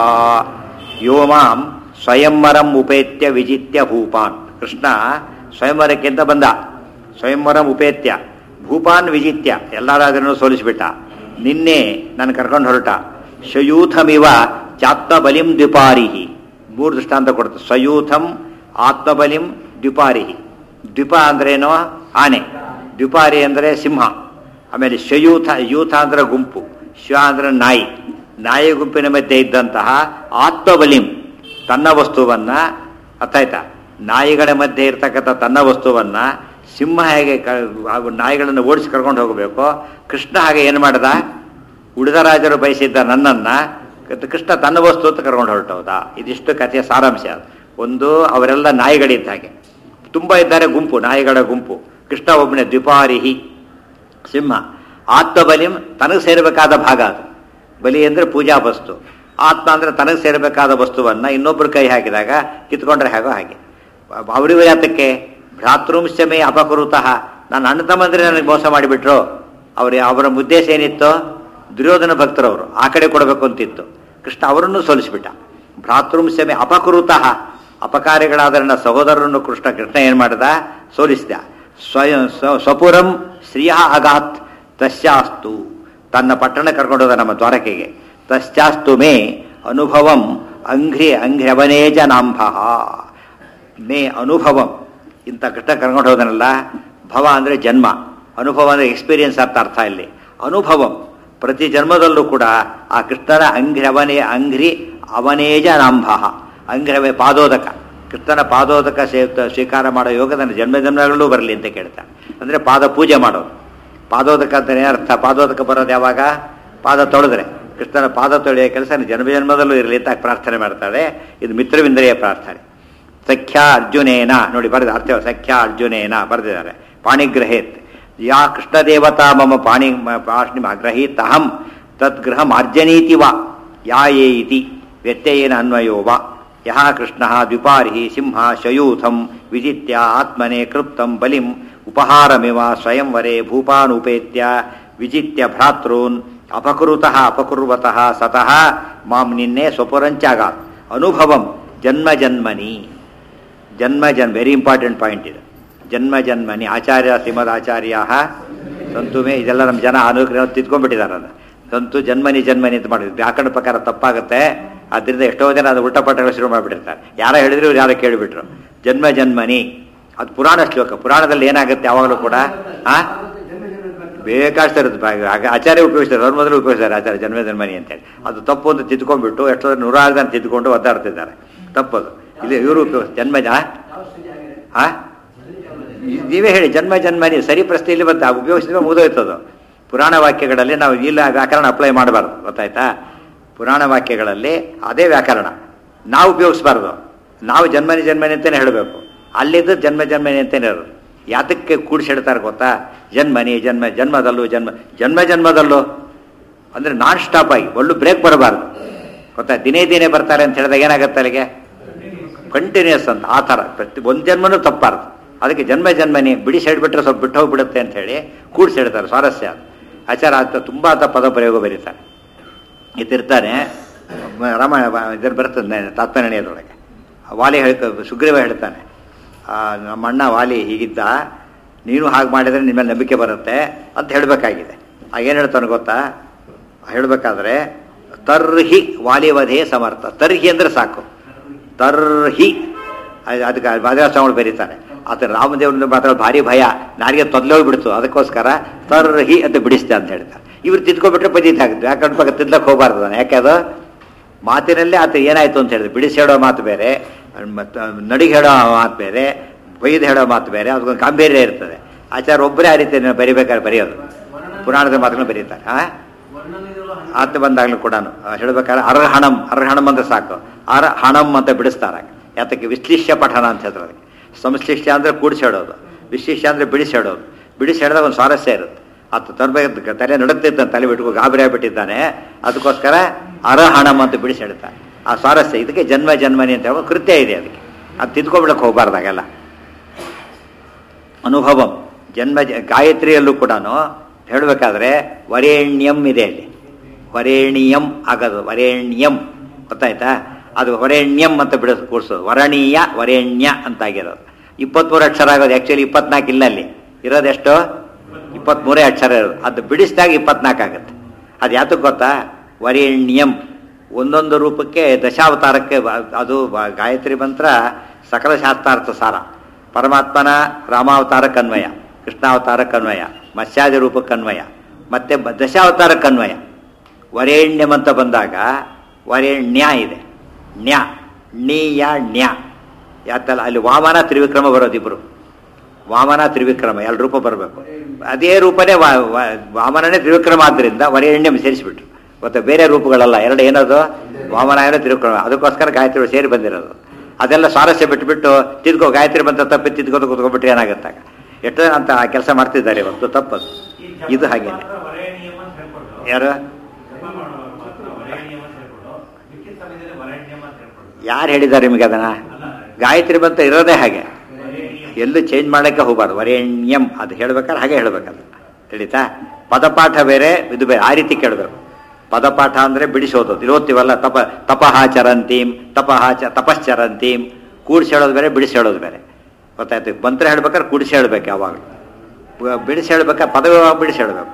ಯೋ ಮಾಂ ಸ್ವಯಂವರಂ ಉಪೇತ್ಯ ವಿಜಿತ್ಯ ಭೂಪಾನ್ ಕೃಷ್ಣ ಸ್ವಯಂವರಕ್ಕಿಂತ ಬಂದ ಸ್ವಯಂವರಂ ಉಪೇತ್ಯ ಭೂಪಾನ್ ವಿಜಿತ್ಯ ಎಲ್ಲರಾದ್ರೂ ಸೋಲಿಸಿಬಿಟ್ಟ ನಿನ್ನೆ ನಾನು ಕರ್ಕೊಂಡು ಹೊರಟ ಶಯೂಥಮಿವ ಚಾತ್ಮಬಲಿಂ ದ್ವಿಪಾರಿಹಿ ಮೂರು ದೃಷ್ಟಾಂತ ಕೊಡ್ತು ಸ್ವಯೂಥಂ ಆತ್ಮಬಲಿಂ ದ್ವಿಪಾರಿಹಿ ದ್ವಿಪ ಅಂದ್ರೇನೋ ಆನೆ ದ್ವಿಪಾರಿ ಅಂದರೆ ಸಿಂಹ ಆಮೇಲೆ ಶಯೂಥ ಯೂಥ ಅಂದ್ರೆ ಗುಂಪು ಶ್ವ ಅಂದ್ರೆ ನಾಯಿ ನಾಯಿ ಗುಂಪಿನ ಮಧ್ಯೆ ಇದ್ದಂತಹ ಆತ್ಮಬಲಿಂ ತನ್ನ ವಸ್ತುವನ್ನ ಅರ್ಥಾಯ್ತಾ ನಾಯಿಗಳ ಮಧ್ಯೆ ಇರ್ತಕ್ಕಂಥ ತನ್ನ ವಸ್ತುವನ್ನ ಸಿಂಹ ಹೇಗೆ ಕ- ಹಾಗೂ ನಾಯಿಗಳನ್ನು ಓಡಿಸಿ ಕರ್ಕೊಂಡು ಹೋಗಬೇಕು ಕೃಷ್ಣ ಹಾಗೆ ಏನು ಮಾಡ್ದ ಉಳಿದ ರಾಜರು ಬಯಸಿದ್ದ ನನ್ನನ್ನ ಕೃಷ್ಣ ತನ್ನ ವಸ್ತು ಅಂತ ಕರ್ಕೊಂಡು ಹೊರಟೋದ ಇದಿಷ್ಟು ಕಥೆಯ ಸಾರಾಂಶ ಅದು. ಒಂದು ಅವರೆಲ್ಲ ನಾಯಿಗಳಿದ್ದ ಹಾಗೆ ತುಂಬ ಇದ್ದಾರೆ ಗುಂಪು ನಾಯಿಗಳ ಗುಂಪು ಕೃಷ್ಣ ಒಬ್ಬನೇ ದ್ವಿಪಾರಿಹಿ ಸಿಂಹ ಆತ್ಮಬಲಿಂ ತನಗೆ ಸೇರಬೇಕಾದ ಭಾಗ ಅದು ಬಲಿ ಅಂದರೆ ಪೂಜಾ ವಸ್ತು ಆತ್ಮ ಅಂದರೆ ತನಗೆ ಸೇರಬೇಕಾದ ವಸ್ತುವನ್ನ ಇನ್ನೊಬ್ಬರು ಕೈ ಹಾಕಿದಾಗ ಕಿತ್ಕೊಂಡ್ರೆ ಹೇಗೋ ಹಾಗೆ ಅವರಿಗೂ ಯಾತಕ್ಕೆ ಭ್ರಾತೃಂಶಮೇ ಅಪಕೃತಃ ನಾನು ಅಣ್ಣ ತಮ್ಮಂದ್ರೆ ನನಗೆ ಮೋಸ ಮಾಡಿಬಿಟ್ರು ಅವ್ರ ಅವರ ಉದ್ದೇಶ ಏನಿತ್ತು ದುರ್ಯೋಧನ ಭಕ್ತರವರು ಆ ಕಡೆ ಕೊಡಬೇಕು ಅಂತಿತ್ತು ಕೃಷ್ಣ ಅವರನ್ನು ಸೋಲಿಸಿಬಿಟ್ಟ ಭ್ರಾತೃಂಶಮೇ ಅಪಕೃತಃ ಅಪಕಾರಿಗಳಾದ ನನ್ನ ಸಹೋದರರನ್ನು ಕೃಷ್ಣ ಕೃಷ್ಣ ಏನು ಮಾಡಿದ ಸೋಲಿಸಿದ ಸ್ವಯಂ ಸ್ವ- ಸ್ವಪುರಂ ಶ್ರೀಯ ಅಗಾತ್ ತಸ್ಯಾಸ್ತು ತನ್ನ ಪಟ್ಟಣ ಕರ್ಕೊಂಡೋದ ನಮ್ಮ ದ್ವಾರಕೆಗೆ ತಸ್ಯಾಸ್ತು ಮೇ ಅನುಭವಂ ಅಂಘ್ರಿ ಅಂಘ್ರವನೇಜ ನಾಂಭ ಮೇ ಅನುಭವಂ ಇಂಥ ಕೃಷ್ಣ ಕರ್ಕೊಂಡು ಹೋದನಲ್ಲ ಭವ ಅಂದರೆ ಜನ್ಮ ಅನುಭವ ಅಂದರೆ ಎಕ್ಸ್ಪೀರಿಯನ್ಸ್ ಅಂತ ಅರ್ಥ ಇಲ್ಲಿ ಅನುಭವಂ ಪ್ರತಿ ಜನ್ಮದಲ್ಲೂ ಕೂಡ ಆ ಕೃಷ್ಣನ ಅಂಘ್ರವನೇ ಅಂಘ್ರಿ ಅವನೇಜ ನಾಂಭ ಅಂಘ್ರವೇ ಪಾದೋದಕ ಕೃಷ್ಣನ ಪಾದೋದಕ ಸೇ ಸ್ವೀಕಾರ ಮಾಡೋ ಯೋಗ ನನ್ನ ಜನ್ಮ ಜನ್ಮಗಳಲ್ಲೂ ಬರಲಿ ಅಂತ ಕೇಳ್ತಾನೆ ಅಂದರೆ ಪಾದ ಪೂಜೆ ಮಾಡೋದು ಪಾದೋದಕ ಅಂತ ಅರ್ಥ ಪಾದೋದಕ ಬರೋದು ಯಾವಾಗ ಪಾದ ತೊಳೆದ್ರೆ ಕೃಷ್ಣನ ಪಾದ ತೊಳೆಯೋ ಕೆಲಸ ಜನ್ಮ ಜನ್ಮದಲ್ಲೂ ಇರಲಿ ಅಂತ ಪ್ರಾರ್ಥನೆ ಮಾಡ್ತಾಳೆ ಇದು ಮಿತ್ರವಿಂದರೆಯ ಪ್ರಾರ್ಥನೆ ಸಖ್ಯ ಅರ್ಜುನೇನ ನೋಡಿ ಬರೆದ ಅರ್ಥ ಸಖ್ಯ ಅರ್ಜುನೇನ ಬರೆದಿದ್ದಾರೆ ಪಾಣಿಗ್ರಹೇತ್ ಯಾ ಕೃಷ್ಣದೇವತಾ ಮಮ ಪಾಣಿ ಪಾಣಿಮ ಗ್ರಹೀತ್ ಅಹಂ ತದ್ಗೃಹ ಮಾರ್ಜನೀತಿ ವಾ ಯಾ ಯೇ ಇತಿ ವ್ಯತ್ಯಯೇನ ಅನ್ವಯೋ ವಾ ಯಹ ಕೃಷ್ಣ ದ್ವಿಪಾರಿ ಸಿಂಹ ಶಯೂಥಂ ವಿಜಿತ್ಯ ಆತ್ಮನೆ ಕೃಪ್ತಂ ಬಲಿಂ ಉಪಹಾರಮಿವ ಸ್ವಯಂವರೆ ಭೂಪಾನುಪೇತ್ಯ ವಿಜಿತ್ಯ ಭ್ರಾತॄನ್ ಅಪಕೃತಃ ಅಪಕುರ್ವತಃ ಸತಃ ಮಾಂ ನಿನ್ನೆ ಸ್ವಪುರಂಚಾಗ ಅನುಭವಂ ಜನ್ಮ ಜನ್ಮನಿ ಜನ್ಮ ಜನ್ ವೆರಿ ಇಂಪಾರ್ಟೆಂಟ್ ಪಾಯಿಂಟ್ ಇದು ಜನ್ಮ ಜನ್ಮನಿ ಆಚಾರ್ಯ ಶ್ರೀಮದ್ ಆಚಾರ್ಯ ಸಂತು ಮೇ ಇದೆಲ್ಲ ನಮ್ಮ ಜನ ಅನುಗ್ರಹ ತಿದ್ಕೊಂಡ್ಬಿಟ್ಟಿದ್ದಾರೆ ಅದು ಸಂತು ಜನ್ಮನಿ ಜನ್ಮನಿ ಅಂತ ಮಾಡಿದ್ರು ವ್ಯಾಕರಣ ಪ್ರಕಾರ ತಪ್ಪಾಗುತ್ತೆ ಅದರಿಂದ ಎಷ್ಟೋ ಜನ ಅದು ಉಲ್ಟಾ ಪಟ್ಟಗಳು ಶುರು ಮಾಡಿಬಿಟ್ಟಿರ್ತಾರೆ ಯಾರೋ ಹೇಳಿದ್ರು ಇವ್ರು ಯಾರೋ ಕೇಳಿಬಿಟ್ರು ಜನ್ಮ ಜನ್ಮನಿ ಅದು ಪುರಾಣ ಶ್ಲೋಕ ಪುರಾಣದಲ್ಲಿ ಏನಾಗುತ್ತೆ ಯಾವಾಗಲೂ ಕೂಡ ಆ ಬೇಕಾಷ್ಟು ಇರುತ್ತೆ ಬಾ- ಆಗ ಆಚಾರ್ಯ ಉಪಯೋಗಿಸ್ತಾರೆ ಅವ್ರ ಮೊದಲು ಉಪಯೋಗಿಸ್ತಾರೆ ಆಚಾರ್ಯ ಜನ್ಮ ಜನ್ಮನಿ ಅಂತೇಳಿ ಅದು ತಪ್ಪು ಅಂತ ತಿದ್ಕೊಂಡ್ಬಿಟ್ಟು ಎಷ್ಟೋ ನೂರಾರು ಜನ ತಿದ್ದುಕೊಂಡು ಒದ್ದಾಡ್ತಿದ್ದಾರೆ ತಪ್ಪದು ಇದು ಇವರು ಉಪಯೋಗ ಜನ್ಮ ಜ ಆ ಇದ್ ನೀವೇ ಹೇಳಿ ಜನ್ಮ ಜನ್ಮನಿ ಸರಿ ಪ್ರಶ್ನೆ ಇಲ್ಲಿ ಬಂತ ಉಪಯೋಗಿಸಿದ್ರೆ ಮುಗಿದೋಯ್ತದು ಪುರಾಣ ವಾಕ್ಯಗಳಲ್ಲಿ ನಾವು ಇಲ್ಲ ವ್ಯಾಕರಣ ಅಪ್ಲೈ ಮಾಡಬಾರ್ದು ಗೊತ್ತಾಯ್ತಾ ಪುರಾಣ ವಾಕ್ಯಗಳಲ್ಲಿ ಅದೇ ವ್ಯಾಕರಣ ನಾವು ಉಪಯೋಗಿಸ್ಬಾರ್ದು ನಾವು ಜನ್ಮನಿ ಜನ್ಮನಿ ಅಂತಲೇ ಹೇಳಬೇಕು ಅಲ್ಲಿದ್ದು ಜನ್ಮ ಜನ್ಮನಿ ಅಂತಲೇ ಇರೋದು ಯಾತಕ್ಕೆ ಕೂಡಿಸಿ ಹೇಳ್ತಾರೆ ಗೊತ್ತಾ ಜನ್ಮನಿ ಜನ್ಮ ಜನ್ಮದಲ್ಲೂ ಜನ್ಮ ಜನ್ಮ ಜನ್ಮದಲ್ಲೂ ಅಂದರೆ ನಾನ್ ಸ್ಟಾಪ್ ಆಗಿ ಒಳ್ಳು ಬ್ರೇಕ್ ಬರಬಾರ್ದು ಗೊತ್ತಾ ದಿನೇ ದಿನೇ ಬರ್ತಾರೆ ಅಂತ ಹೇಳಿದಾಗ ಏನಾಗುತ್ತೆ ಅಲ್ಲಿಗೆ ಕಂಟಿನ್ಯೂಸ್ ಅಂತ ಆ ಥರ ಪ್ರತಿ ಒಂದು ಜನ್ಮನೂ ತಪ್ಪಾರ್ದು ಅದಕ್ಕೆ ಜನ್ಮ ಜನ್ಮನಿ ಬಿಡಿಸಿ ಹೇಳ್ಬಿಟ್ರೆ ಸ್ವಲ್ಪ ಬಿಟ್ಟು ಹೋಗ್ಬಿಡುತ್ತೆ ಅಂತ ಹೇಳಿ ಕೂಡಿಸಿ ಹೇಳ್ತಾರೆ ಸ್ವಾರಸ್ಯ ಅದು. ಆಚಾರ ಅಂತ ತುಂಬ ಅಂತ ಪದ ಪ್ರಯೋಗ ಬರೀತಾರೆ ಇದಿರ್ತಾನೆ ಮ- ರಾಮ ಇದ್ರ ಬರ್ತದೆ ತಾತ್ಮನಿರ್ಣಯದೊಳಗೆ ವಾಲಿ ಹೇಳ್ಕ ಸುಗ್ರೀವ ಹೇಳ್ತಾನೆ ಆ, ನಮ್ಮ ಅಣ್ಣ ವಾಲಿ ಹೀಗಿದ್ದ ನೀನು ಹಾಗೆ ಮಾಡಿದರೆ ನಿಮ್ಮ ಮೇಲೆ ನಂಬಿಕೆ ಬರುತ್ತೆ ಅಂತ ಹೇಳಬೇಕಾಗಿದೆ ಏನು ಹೇಳ್ತಾನೆ ಗೊತ್ತಾ ಹೇಳಬೇಕಾದ್ರೆ ತರ್ಹಿ ವಾಲಿವಧೇ ಸಮರ್ಥ ತರ್ಹಿ ಅಂದರೆ ಸಾಕು ತರ್ಹಿ ಅದ್- ಅದಕ್ಕೆ ಬಾದರಾಸ್ವಾಮಿಗಳು ಬರೀತಾರೆ ಆತ ರಾಮದೇವ್ರನ್ನ ಮಾತ್ರ ಭಾರಿ ಭಯ ನಾರಿಗೆ ತೊದಲೋಗ್ಬಿಡ್ತು ಅದಕ್ಕೋಸ್ಕರ ತರ್ಹಿ ಅಂತ ಬಿಡಿಸ್ತೆ ಅಂತ ಹೇಳ್ತಾರೆ ಇವ್ರು ತಿದ್ಕೊಬಿಟ್ರೆ ಪದೀತ ಆಗುತ್ತೆ ಯಾಕಂದ್ರೆ ಪಕ್ಕ ತಿದ್ಲಕ್ಕೆ ಹೋಗಬಾರ್ದು ನಾನು ಯಾಕೆ ಅದು ಮಾತಿನಲ್ಲೇ ಆತ ಏನಾಯ್ತು ಅಂತ ಹೇಳಿದ್ರೆ ಬಿಡಿಸಿ ಹೇಳೋ ಮಾತು ಬೇರೆ ಮತ್ತು ನಡಿಗೆ ಹೇಳೋ ಮಾತು ಬೇರೆ ಬೈದು ಹೇಳೋ ಮಾತು ಬೇರೆ ಅದಕ್ಕೊಂದು ಗಾಂಭೀರ್ಯ ಇರ್ತದೆ ಆಚಾರ ಒಬ್ಬರೇ ಆ ರೀತಿ ಬರಿಬೇಕಾದ್ರೆ ಬರೆಯೋದು ಪುರಾಣದ ಮಾತುಗಳನ್ನ ಬರೀತಾರೆ ಆ ವರ್ಣನೆಗಳು ಹಂಗೆ ಆತ ಬಂದಾಗಲೂ ಕೂಡ ಹೇಳ್ಬೇಕಾದ್ರೆ ಅರ್ಹಣಂ ಅರ್ಹಣಂ ಅಂದ್ರೆ ಸಾಕು ಅರ ಹಣಂ ಅಂತ ಬಿಡಿಸ್ತಾರೆ ಯಾತಕ್ಕೆ ವಿಶ್ಲಿಷ್ಯ ಪಠನ ಅಂತ ಹೇಳ್ತಾರೆ ಅದಕ್ಕೆ ಸಂಶ್ಲಿಷ್ಯ ಅಂದ್ರೆ ಕೂಡಿಸಿ ಹೇಳೋದು ವಿಶಿಷ್ಯ ಅಂದ್ರೆ ಬಿಡಿಸಿ ಹೇಳೋದು ಬಿಡಿಸಿ ಹೇಳಿದಾಗ ಒಂದು ಸ್ವಾರಸ್ಯ ಇರುತ್ತೆ ಆತ ತರಬೇಕು ತಲೆ ನಡುತ್ತಿದ್ದಾನೆ ತಲೆ ಬಿಟ್ಟು ಗಾಬರಿ ಆಗ್ಬಿಟ್ಟಿದ್ದಾನೆ ಅದಕ್ಕೋಸ್ಕರ ಅರಹಣಂ ಅಂತ ಬಿಡಿಸಿ ಹೇಳ್ತಾನೆ ಆ ಸ್ವಾರಸ್ಯ ಇದಕ್ಕೆ ಜನ್ಮ ಜನ್ಮನಿ ಅಂತ ಹೇಳೋ ಕೃತ್ಯ ಇದೆ ಅದಕ್ಕೆ ಅದು ತಿದ್ಕೊಬಿಡಕ್ಕೆ ಹೋಗಬಾರ್ದಾಗೆಲ್ಲ ಅನುಭವಂ ಜನ್ಮ ಜ- ಗಾಯತ್ರಿಯಲ್ಲೂ ಕೂಡ ಹೇಳಬೇಕಾದ್ರೆ ವರೇಣ್ಯಂ ಇದೆ ಅಲ್ಲಿ ವರೇಣ್ಯಂ ಆಗೋದು ವರೇಣ್ಯಂ ಗೊತ್ತಾಯ್ತಾ ಅದು ವರೇಣ್ಯಂ ಅಂತ ಬಿಡಿಸ್ ಕೂಡಿಸೋದು ವರಣೀಯ ವರೇಣ್ಯ ಅಂತ ಆಗಿರೋದು ಇಪ್ಪತ್ಮೂರು ಅಕ್ಷರ ಆಗೋದು ಆ್ಯಕ್ಚುಲಿ ಇಪ್ಪತ್ನಾಲ್ಕು ಇಲ್ಲ ಅಲ್ಲಿ ಇರೋದೆಷ್ಟು ಇಪ್ಪತ್ಮೂರೇ ಅಕ್ಷರ ಇರೋದು ಅದು ಬಿಡಿಸಿದಾಗ ಇಪ್ಪತ್ನಾಲ್ಕು ಆಗುತ್ತೆ ಅದು ಯಾತಕ್ಕೆ ಗೊತ್ತಾ ವರೇಣ್ಯಂ ಒಂದೊಂದು ರೂಪಕ್ಕೆ ದಶಾವತಾರಕ್ಕೆ ಬ- ಅದು ಬ- ಗಾಯತ್ರಿ ಮಂತ್ರ ಸಕಲ ಶಾಸ್ತ್ರಾರ್ಥ ಸಾರ ಪರಮಾತ್ಮನ ರಾಮಾವತಾರಕ್ಕನ್ವಯ ಕೃಷ್ಣಾವತಾರಕ್ಕನ್ವಯ ಮತ್ಸ್ಯಾದಿ ರೂಪಕ್ಕನ್ವಯ ಮತ್ತೆ ಬ- ದಶಾವತಾರಕ್ಕನ್ವಯ ವರೇಣ್ಯಂ ಅಂತ ಬಂದಾಗ ವರೇಣ್ಯ ಇದೆ ಣ್ಯ ಣ್ಯ ಣ್ಯ ಯಾತಲ್ಲ ಅಲ್ಲಿ ವಾಮನ ತ್ರಿವಿಕ್ರಮ ಬರೋದಿಬ್ರು ವಾಮನ ತ್ರಿವಿಕ್ರಮ ಎರಡು ರೂಪ ಬರಬೇಕು ಅದೇ ರೂಪನೇ ವಾ- ವಾ- ವಾಮನನೇ ತ್ರಿವಿಕ್ರಮ ಆದ್ದರಿಂದ ವರೇಣ್ಯಂ ಸೇರಿಸಿಬಿಟ್ರು ಮತ್ತೆ ಬೇರೆ ರೂಪಗಳಲ್ಲ ಎರಡು ಏನದು ವಾಮನ ಏನೋ ತ್ರಿವಿಕ್ರಮ ಅದಕ್ಕೋಸ್ಕರ ಗಾಯತ್ರಿ ಸೇರಿ ಬಂದಿರೋದು ಅದೆಲ್ಲ ಸ್ವಾರಸ್ಯ ಬಿಟ್ಬಿಟ್ಟು ತಿದ್ಕೋ ಗಾಯತ್ರಿ ಬಂತ ತಪ್ಪಿ ತಿದ್ಕೋದು ಕೂತ್ಕೊಂಡ್ಬಿಟ್ರೆ ಏನಾಗುತ್ತಾಗ ಎಷ್ಟೋ ಜನ ಅಂತ ಕೆಲಸ ಮಾಡ್ತಿದ್ದಾರೆ ಇವತ್ತು ತಪ್ಪದು ಈ ಜಪ ಇದು ಹಾಗೆ ಮಾತ್ರ ವರೇಣ್ಯಂ ಅಂತ ಹೇಳ್ಕೊಟ್ಟು ಯಾರು ಜಪ ಮಾಡುವಾಗ ಮಾತ್ರ ವರೇಣ್ಯಂ ಅಂತ ಹೇಳ್ಕೊಟ್ಟು ಮಿಕ್ಕಿದ ಸಮಯದಲ್ಲಿ ವರೇಣ್ಯಂ ಅಂತ ಹೇಳ್ಕೊಟ್ಟು ಯಾರು ಹೇಳಿದ್ದಾರೆ ನಿಮಗೆ ಅದನ್ನ ಗಾಯತ್ರಿ ಬಂತ ಇರೋದೇ ಹಾಗೆ ವರೇಣ್ಯಂ ಎಲ್ಲೂ ಚೇಂಜ್ ಮಾಡಕ್ಕೆ ಹೋಗಬಾರ್ದು ವರೇಣ್ಯಂ ಅದು ಹೇಳ್ಬೇಕಾದ್ರೆ ಹಾಗೆ ಹೇಳ್ಬೇಕದು ತಿಳಿತಾ ಪದಪಾಠ ಬೇರೆ ಇದು ಬೇರೆ ಆ ರೀತಿ ಕೇಳಬೇಕು ಪದಪಾಠ ಅಂದ್ರೆ ಬಿಡಿಸೋದು ಇಲ್ಲಿ ಓದ್ತೀವಲ್ಲ ತಪ ತಪಃ ಚರಂತೀಂ ತಪಃ ಚ ತಪಶ್ಚರಂತೀಂ ಕೂಡಿಸಿ ಹೇಳೋದು ಬೇರೆ ಬಿಡಿಸಿ ಹೇಳೋದು ಬೇರೆ ಗೊತ್ತಾಯ್ತು ಮಂತ್ರ ಹೇಳ್ಬೇಕಾದ್ರೆ ಕೂಡಿಸಿ ಹೇಳ್ಬೇಕು ಯಾವಾಗಲೂ ಬಿಡಿಸಿ ಹೇಳ್ಬೇಕಾದ್ರೆ ಪದವಿ ಬಿಡಿಸಿ ಹೇಳ್ಬೇಕು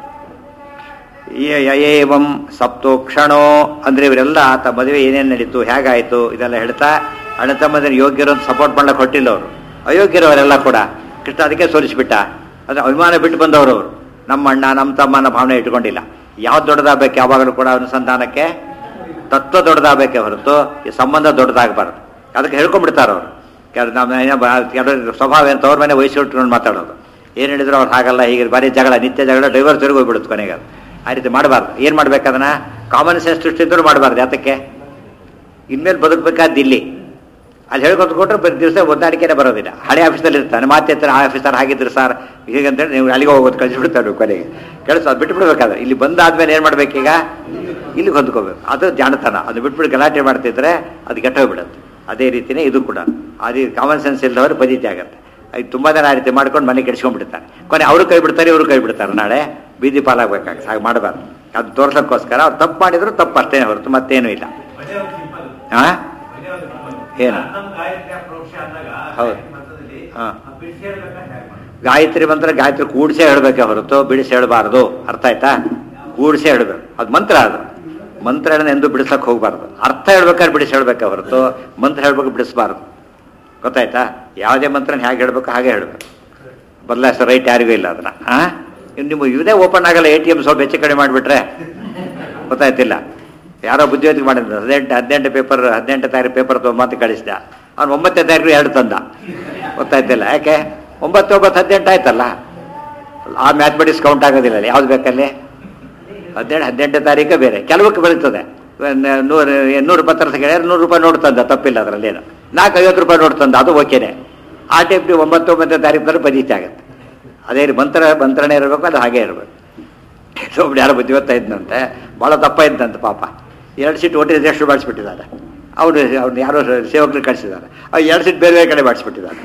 ಈ- ಯ- ಏವಂ ಸಪ್ತೋಕ್ಷಣೋ ಅಂದ್ರೆ ಇವರೆಲ್ಲ ಆತ ಮದುವೆ ಏನೇನು ನಡೀತು ಹೇಗಾಯ್ತು ಇದೆಲ್ಲ ಹೇಳ್ತಾ ಅಣ್ಣ ತಮ್ಮದನ್ನ ಯೋಗ್ಯರು ಅಂತ ಸಪೋರ್ಟ್ ಮಾಡ್ಲಿಕ್ಕೆ ಹೊಟ್ಟಿಲ್ಲ ಅವರು ಅಯೋಗ್ಯರವರೆಲ್ಲ ಕೂಡ ಕೃಷ್ಣ ಅದಕ್ಕೆ ಸೋಲಿಸಿಬಿಟ್ಟ ಅಂದ್ರೆ ಅಭಿಮಾನ ಬಿಟ್ಟು ಬಂದವರು ಅವರು ನಮ್ಮ ಅಣ್ಣ ನಮ್ಮ ತಮ್ಮ ಅನ್ನೋ ಭಾವನೆ ಇಟ್ಕೊಂಡಿಲ್ಲ ಯಾವ್ದು ದೊಡ್ಡದಾಗಬೇಕು ಯಾವಾಗಲೂ ಕೂಡ ಅನುಸಂಧಾನಕ್ಕೆ ತತ್ವ ದೊಡ್ಡದಾಗಬೇಕೇ ಹೊರತು ಈ ಸಂಬಂಧ ದೊಡ್ಡದಾಗಬಾರ್ದು ಅದಕ್ಕೆ ಹೇಳ್ಕೊಂಡ್ಬಿಡ್ತಾರೆ ಅವರು ಕೆಲವು ನಮ್ಮ ಏನೋ ಬ- ಕೆಲವ್ರ ಸ್ವಭಾವ ಏನು ತವ್ರ ಮನೆ ವಯಸ್ಸು ಇಟ್ಕೊಂಡು ಮಾತಾಡೋದು ಏನು ಹೇಳಿದ್ರು ಅವ್ರು ಹಾಗಲ್ಲ ಹೀಗೆ ಬರೀ ಜಗಳ ನಿತ್ಯ ಜಗಳ ಡೈವರ್ಸ್ ವರೆಗೂ ಹೋಗ್ಬಿಡುತ್ತೆ ಕೊನೆಗೆ ಅದು ಆ ರೀತಿ ಮಾಡಬಾರ್ದು ಏನು ಮಾಡ್ಬೇಕು ಅದನ್ನ ಕಾಮನ್ ಸೆನ್ಸ್ ದೃಷ್ಟಿಯಿಂದ ಮಾಡಬಾರ್ದು ಯಾತಕ್ಕೆ ಇನ್ಮೇಲೆ ಬದುಕಬೇಕಾದ್ದು ಇಲ್ಲಿ ಅಲ್ಲಿ ಹೇಳ್ಕೊತ ಕೊಟ್ಟರೆ ಪ್ರತಿ ದಿವಸ ಹೊಂದಾಣಿಕೆನೇ ಬರೋದಿಲ್ಲ ಹಳೆ ಆಫೀಸಲ್ಲಿ ಇರ್ತಾನೆ ಮತ್ತೆ ಹತ್ರ ಆ ಆಫೀಸರ್ ಹಾಗಿದ್ರು ಸರ್ ಹೀಗಂತೇಳಿ ನೀವು ಅಲ್ಲಿಗೆ ಹೋಗೋದು ಕಳಿಸ್ಬಿಡ್ತಾರೆ ಕೊನೆಗೆ ಕೆಲಸ ಅದು ಬಿಟ್ಬಿಡ್ಬೇಕಾದ್ರೆ ಇಲ್ಲಿ ಬಂದಾದ್ಮೇಲೆ ಏನು ಮಾಡ್ಬೇಕೀಗ ಇಲ್ಲಿಗೆ ಹೊಂದ್ಕೋಬೇಕು ಅದು ಜಾಣತನ ಅದು ಬಿಟ್ಬಿಟ್ಟು ಗಲಾಟೆ ಮಾಡ್ತಿದ್ರೆ ಅದು ಕೆಟ್ಟೋಗ್ಬಿಡುತ್ತೆ ಅದೇ ರೀತಿನೇ ಇದು ಕೂಡ ಅದು ಕಾಮನ್ ಸೆನ್ಸ್ ಇಲ್ಲದವರು ಪದ್ಧತಿ ಆಗುತ್ತೆ ಅದು ತುಂಬ ಜನ ಆ ರೀತಿ ಮಾಡ್ಕೊಂಡು ಮನೆ ಕೆಡಿಸ್ಕೊಂಡ್ಬಿಡ್ತಾರೆ ಕೊನೆ ಅವರು ಕೈ ಬಿಡ್ತಾರೆ ಇವರು ಕೈ ಬಿಡ್ತಾರೆ ನಾಳೆ ಬೀದಿ ಪಾಲಾಗಬೇಕಾಗ ಹಾಗೆ ಮಾಡಬಾರ್ದು ಅದು ತೋರ್ಸೋಕ್ಕೋಸ್ಕರ ಅವ್ರು ತಪ್ಪು ಮಾಡಿದ್ರು ತಪ್ಪು ಅಷ್ಟೇ ಹೊರತು ಮತ್ತೇನೂ ಇಲ್ಲ ಒಂದೇ ಒಂದು ಸಿಂಪಲ್ ಹಾಂ ಒಂದೇ ಒಂದು ಸಿಂಪಲ್ ಏನು? ನಮ್ಮ ಗಾಯತ್ರಿ ಪ್ರೋಕ್ಷ ಅಂದಾಗ ಹೌದು. ಗಾಯತ್ರಿ ಮಂತ್ರದಲ್ಲಿ ಹಾ. ಆ ಬಿಡಿಸಿ ಹೇಳ್ಬೇಕಾ ಹೇಗೆ ಮಾಡಿ ಗಾಯತ್ರಿ ಮಂತ್ರ ಗಾಯತ್ರಿ ಕೂಡಿಸೇ ಹೇಳಬೇಕೆ ಹೊರತು ಬಿಡಿಸಿ ಹೇಳಬಾರ್ದು ಅರ್ಥ ಆಯ್ತಾ ಕೂಡಿಸೇ ಹೇಳಬೇಕು ಅದು ಮಂತ್ರ ಅದು ಮಂತ್ರ ಎಂದು ಬಿಡಿಸಕ್ಕೆ ಹೋಗಬಾರ್ದು ಅರ್ಥ ಹೇಳ್ಬೇಕಾದ್ರೆ ಬಿಡಿಸಿ ಹೇಳಬೇಕೆ ಹೊರತು ಮಂತ್ರ ಹೇಳ್ಬೇಕು ಬಿಡಿಸಬಾರ್ದು ಗೊತ್ತಾಯ್ತಾ ಯಾವುದೇ ಮಂತ್ರನ ಹೇಗೆ ಹೇಳ್ಬೇಕು ಹಾಗೆ ಹೇಳ್ಬೇಕು ಬದಲಾಯಿಸೋ ರೈಟ್ ಯಾರಿಗೂ ಇಲ್ಲ ಅದನ್ನ ಆ ಇನ್ನು ನಿಮ್ಮ ಇದೇ ಓಪನ್ ಆಗಲ್ಲ ಎ ಟಿ ಎಮ್ ಸ್ವಲ್ಪ ಹೆಚ್ಚು ಕಡಿಮೆ ಮಾಡಿಬಿಟ್ರೆ ಗೊತ್ತಾಯ್ತಿಲ್ಲ ಯಾರೋ ಬುದ್ಧಿವಂತಿಗೆ ಮಾಡಿದ್ರು ಹದಿನೆಂಟು ಹದಿನೆಂಟು ಪೇಪರ್ ಹದಿನೆಂಟು ತಾರೀಕು ಪೇಪರ್ ತೊಗೊಂಬಂತ ಕಳಿಸಿದ ಅವ್ನು ಒಂಬತ್ತನೇ ತಾರೀಕು ಎರಡು ತಂದ ಗೊತ್ತಾಯ್ತಿಲ್ಲ ಯಾಕೆ ಒಂಬತ್ತು ಒಂಬತ್ತು ಹದಿನೆಂಟು ಆಯ್ತಲ್ಲ ಆ ಮ್ಯಾಥಮೆಟಿಕ್ಸ್ ಕೌಂಟ್ ಆಗೋದಿಲ್ಲ ಅಲ್ಲಿ ಯಾವ್ದು ಬೇಕಲ್ಲಿ ಹದಿನೆಂಟು ಹದಿನೆಂಟು ತಾರೀಕು ಬೇರೆ ಕೆಲವಕ್ಕೆ ಬರೀತದೆ ನೂರು ನೂರು ರೂಪಾಯಿ ತರಸ ಕೇಳಿದ್ರೆ ನೂರು ರೂಪಾಯಿ ನೋಟ್ ತಂದ ತಪ್ಪಿಲ್ಲ ಅದರಲ್ಲೇನು ನಾಲ್ಕು ಐವತ್ತು ರೂಪಾಯಿ ನೋಟ್ ತಂದ ಅದು ಓಕೆನೆ ಆ ಟೈಪ್ ನೀವು ಒಂಬತ್ತು ಒಂಬತ್ತನೇ ತಾರೀಕು ತರ ಬದೀತಿ ಆಗುತ್ತೆ ಅದೇ ರೀ ಮಂತ್ರ ಮಂತ್ರನೇ ಇರಬೇಕು ಅದು ಹಾಗೆ ಇರಬೇಕು ಒಬ್ರು ಯಾರೋ ಬುದ್ಧಿವತ್ತ ಇದ್ದಂತೆ ಭಾಳ ತಪ್ಪ ಇದ್ದಂತೆ ಪಾಪ ಎರಡು ಸೀಟ್ ಒಟ್ಟಿಗೆ ರಿಜಿಸ್ಟರ್ ಮಾಡಿಸ್ಬಿಟ್ಟಿದ್ದಾರೆ ಅವನು ಅವ್ನು ಯಾರೋ ಸೇವಕರು ಕಳಿಸಿದ್ದಾರೆ ಅವ್ರು ಎರಡು ಸೀಟ್ ಬೇರೆ ಬೇರೆ ಕಡೆ ಮಾಡಿಸ್ಬಿಟ್ಟಿದ್ದಾರೆ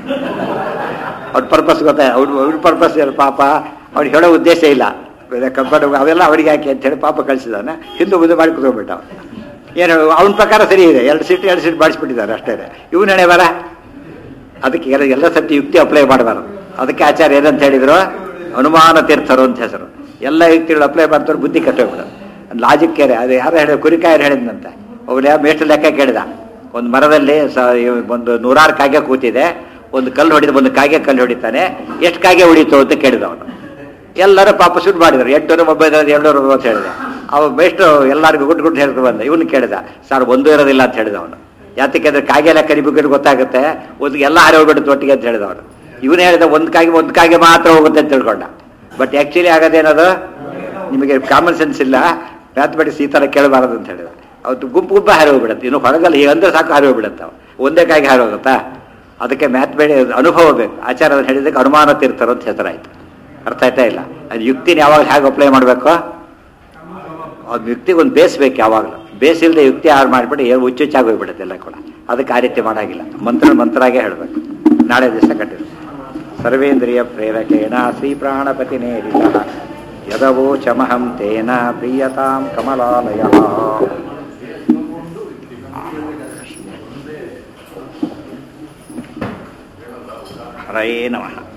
ಅವ್ರ ಪರ್ಪಸ್ ಗೊತ್ತಾಯ ಅವ್ರು ಅವ್ರ ಪರ್ಪಸ್ ಏನು ಪಾಪ ಅವ್ನಿಗೆ ಹೇಳೋ ಉದ್ದೇಶ ಇಲ್ಲ ಕಂಪೌಂಡ್ ಅವೆಲ್ಲ ಅವರಿಗೆ ಹಾಕಿ ಅಂತ ಹೇಳಿ ಪಾಪ ಕಳಿಸಿದಾನೆ ಹಿಂದೂ ಮುಂದೆ ಮಾಡಿ ಕುತ್ಕೊಂಡ್ಬಿಟ್ಟ ಅವ್ನು. ಏನು ಅವನ ಪ್ರಕಾರ ಸರಿ ಇದೆ ಎರಡು ಸೀಟ್ ಎರಡು ಸೀಟ್ ಮಾಡಿಸ್ಬಿಟ್ಟಿದ್ದಾರೆ ಅಷ್ಟೇ ಇವನು ಹಣೆ ಬರ ಅದಕ್ಕೆ ಎಲ್ಲ ಎಲ್ಲ ಸತಿ ಯುಕ್ತಿ ಅಪ್ಲೈ ಮಾಡಬಾರ್ದು ಅದಕ್ಕೆ ಆಚಾರ್ಯ ಏನಂತ ಹೇಳಿದ್ರು ಅನುಮಾನ ತೀರ್ಥರು ಅಂತ ಹೆಸರು ಎಲ್ಲ ಯುಕ್ತಿಗಳು ಅಪ್ಲೈ ಮಾಡ್ತಾರೆ ಬುದ್ಧಿ ಕಟ್ಟೋಗ್ಬಿಡೋದು ಲಾಜಿಕ್ ಕೇರೆ ಅದು ಯಾರು ಹೇಳಿದ ಕುರಿಕಾಯರು ಹೇಳಿದ್ನಂತೆ ಒಬ್ಬರು ಯಾವ ಮೇಷ್ಟು ಲೆಕ್ಕ ಕೇಳಿದ ಒಂದು ಮರದಲ್ಲಿ ಸ ಒಂದು ನೂರಾರು ಕಾಗೆ ಕೂತಿದೆ ಒಂದು ಕಲ್ಲು ಹೊಡಿದ ಒಂದು ಕಾಗೆ ಕಲ್ಲು ಹೊಡಿತಾನೆ ಎಷ್ಟು ಕಾಗೆ ಹೊಡಿತು ಅಂತ ಕೇಳಿದ ಅವನು ಎಲ್ಲರೂ ಪಾಪ ಶುರು ಮಾಡಿದ್ರು ಎಂಟುನೂರು ಒಂಬೈನೂರ ಎರಡುನೂರು ಅಂತ ಹೇಳಿದ ಅವ ಬೆಸ್ಟ್ ಎಲ್ಲರಿಗೂ ಗುಡ್ ಗುಡ್ ಹೇಳ್ಕೊಂಡು ಬಂದ ಇವನು ಕೇಳಿದ ಸರ್ ಒಂದು ಇರೋದಿಲ್ಲ ಅಂತ ಹೇಳಿದ ಅವನು ಯಾತಕ್ಕೆ ಅಂದ್ರೆ ಕಾಗೆ ಎಲ್ಲ ಕರಿಬೇಕು ಗೊತ್ತಾಗುತ್ತೆ ಒಂದು ಎಲ್ಲ ಹಾರಿ ಹೋಗ್ಬಿಡುತ್ತೆ ಒಟ್ಟಿಗೆ ಅಂತ ಹೇಳಿದ ಅವನು ಇವನು ಹೇಳಿದ ಒಂದು ಕಾಗೆ ಒಂದು ಕಾಗೆ ಮಾತ್ರ ಹೋಗುತ್ತೆ ಅಂತ ತಿಳ್ಕೊಂಡ ಬಟ್ ಆ್ಯಕ್ಚುಲಿ ಆಗೋದೇನದು ನಿಮಗೆ ಕಾಮನ್ ಸೆನ್ಸ್ ಇಲ್ಲ ಮ್ಯಾಥಮೆಟಿಕ್ಸ್ ಈ ಥರ ಕೇಳಬಾರದು ಅಂತ ಹೇಳಿದ ಅವತ್ತು ಗುಂಪು ಗುಂಪು ಹಾರಿ ಹೋಗ್ಬಿಡುತ್ತೆ ಇನ್ನು ಹೊರಗಲ್ಲ ಈಗ ಅಂದ್ರೆ ಸಾಕು ಹಾರಿ ಹೋಗ್ಬಿಡುತ್ತೆ ಅವು ಒಂದೇ ಕಾಯಿಗೆ ಹಾರಿ ಹೋಗುತ್ತಾ ಅದಕ್ಕೆ ಮ್ಯಾಥಮೆಟಿ ಅನುಭವ ಬೇಕು ಆಚಾರ ಅದನ್ನ ಹೇಳಿದ್ದಕ್ಕೆ ಅನುಮಾನ ತೀರ್ಥರು ಅಂತ ಹೆಸರಾಯ್ತು ಅರ್ಥ ಆಯ್ತಾ ಇಲ್ಲ ಅದು ಯುಕ್ತಿನ ಯಾವಾಗ ಹೇಗೆ ಅಪ್ಲೈ ಮಾಡಬೇಕು ಅದು ಯುಕ್ತಿಗೆ ಒಂದು ಬೇಸ್ ಬೇಕು ಯಾವಾಗಲೂ ಬೇಸ್ ಇಲ್ಲದೆ ಯುಕ್ತಿ ಆರು ಮಾಡಿಬಿಟ್ಟು ಏನು ಹುಚ್ಚುಚ್ಚಾಗಿ ಹೋಗ್ಬಿಡುತ್ತೆ ಎಲ್ಲ ಕೂಡ ಅದಕ್ಕೆ ಆ ರೀತಿ ಮಾಡಾಗಿಲ್ಲ ಮಂತ್ರ ಮಂತ್ರಾಗೆ ಹೇಳಬೇಕು ನಾಳೆ ದಿವಸ ಕಟ್ಟಿರು ಸರ್ವೇಂದ್ರಿಯ ಪ್ರೇರಕೇಣ ಶ್ರೀ ಪ್ರಾಣಪತಿನೇರಿತ ಯದವೋಚಮಹಂ ತೇನ ಪ್ರೀಯತಾಂ ಕಮಲಾಲಯ ಹರಯೇ ನಮಃ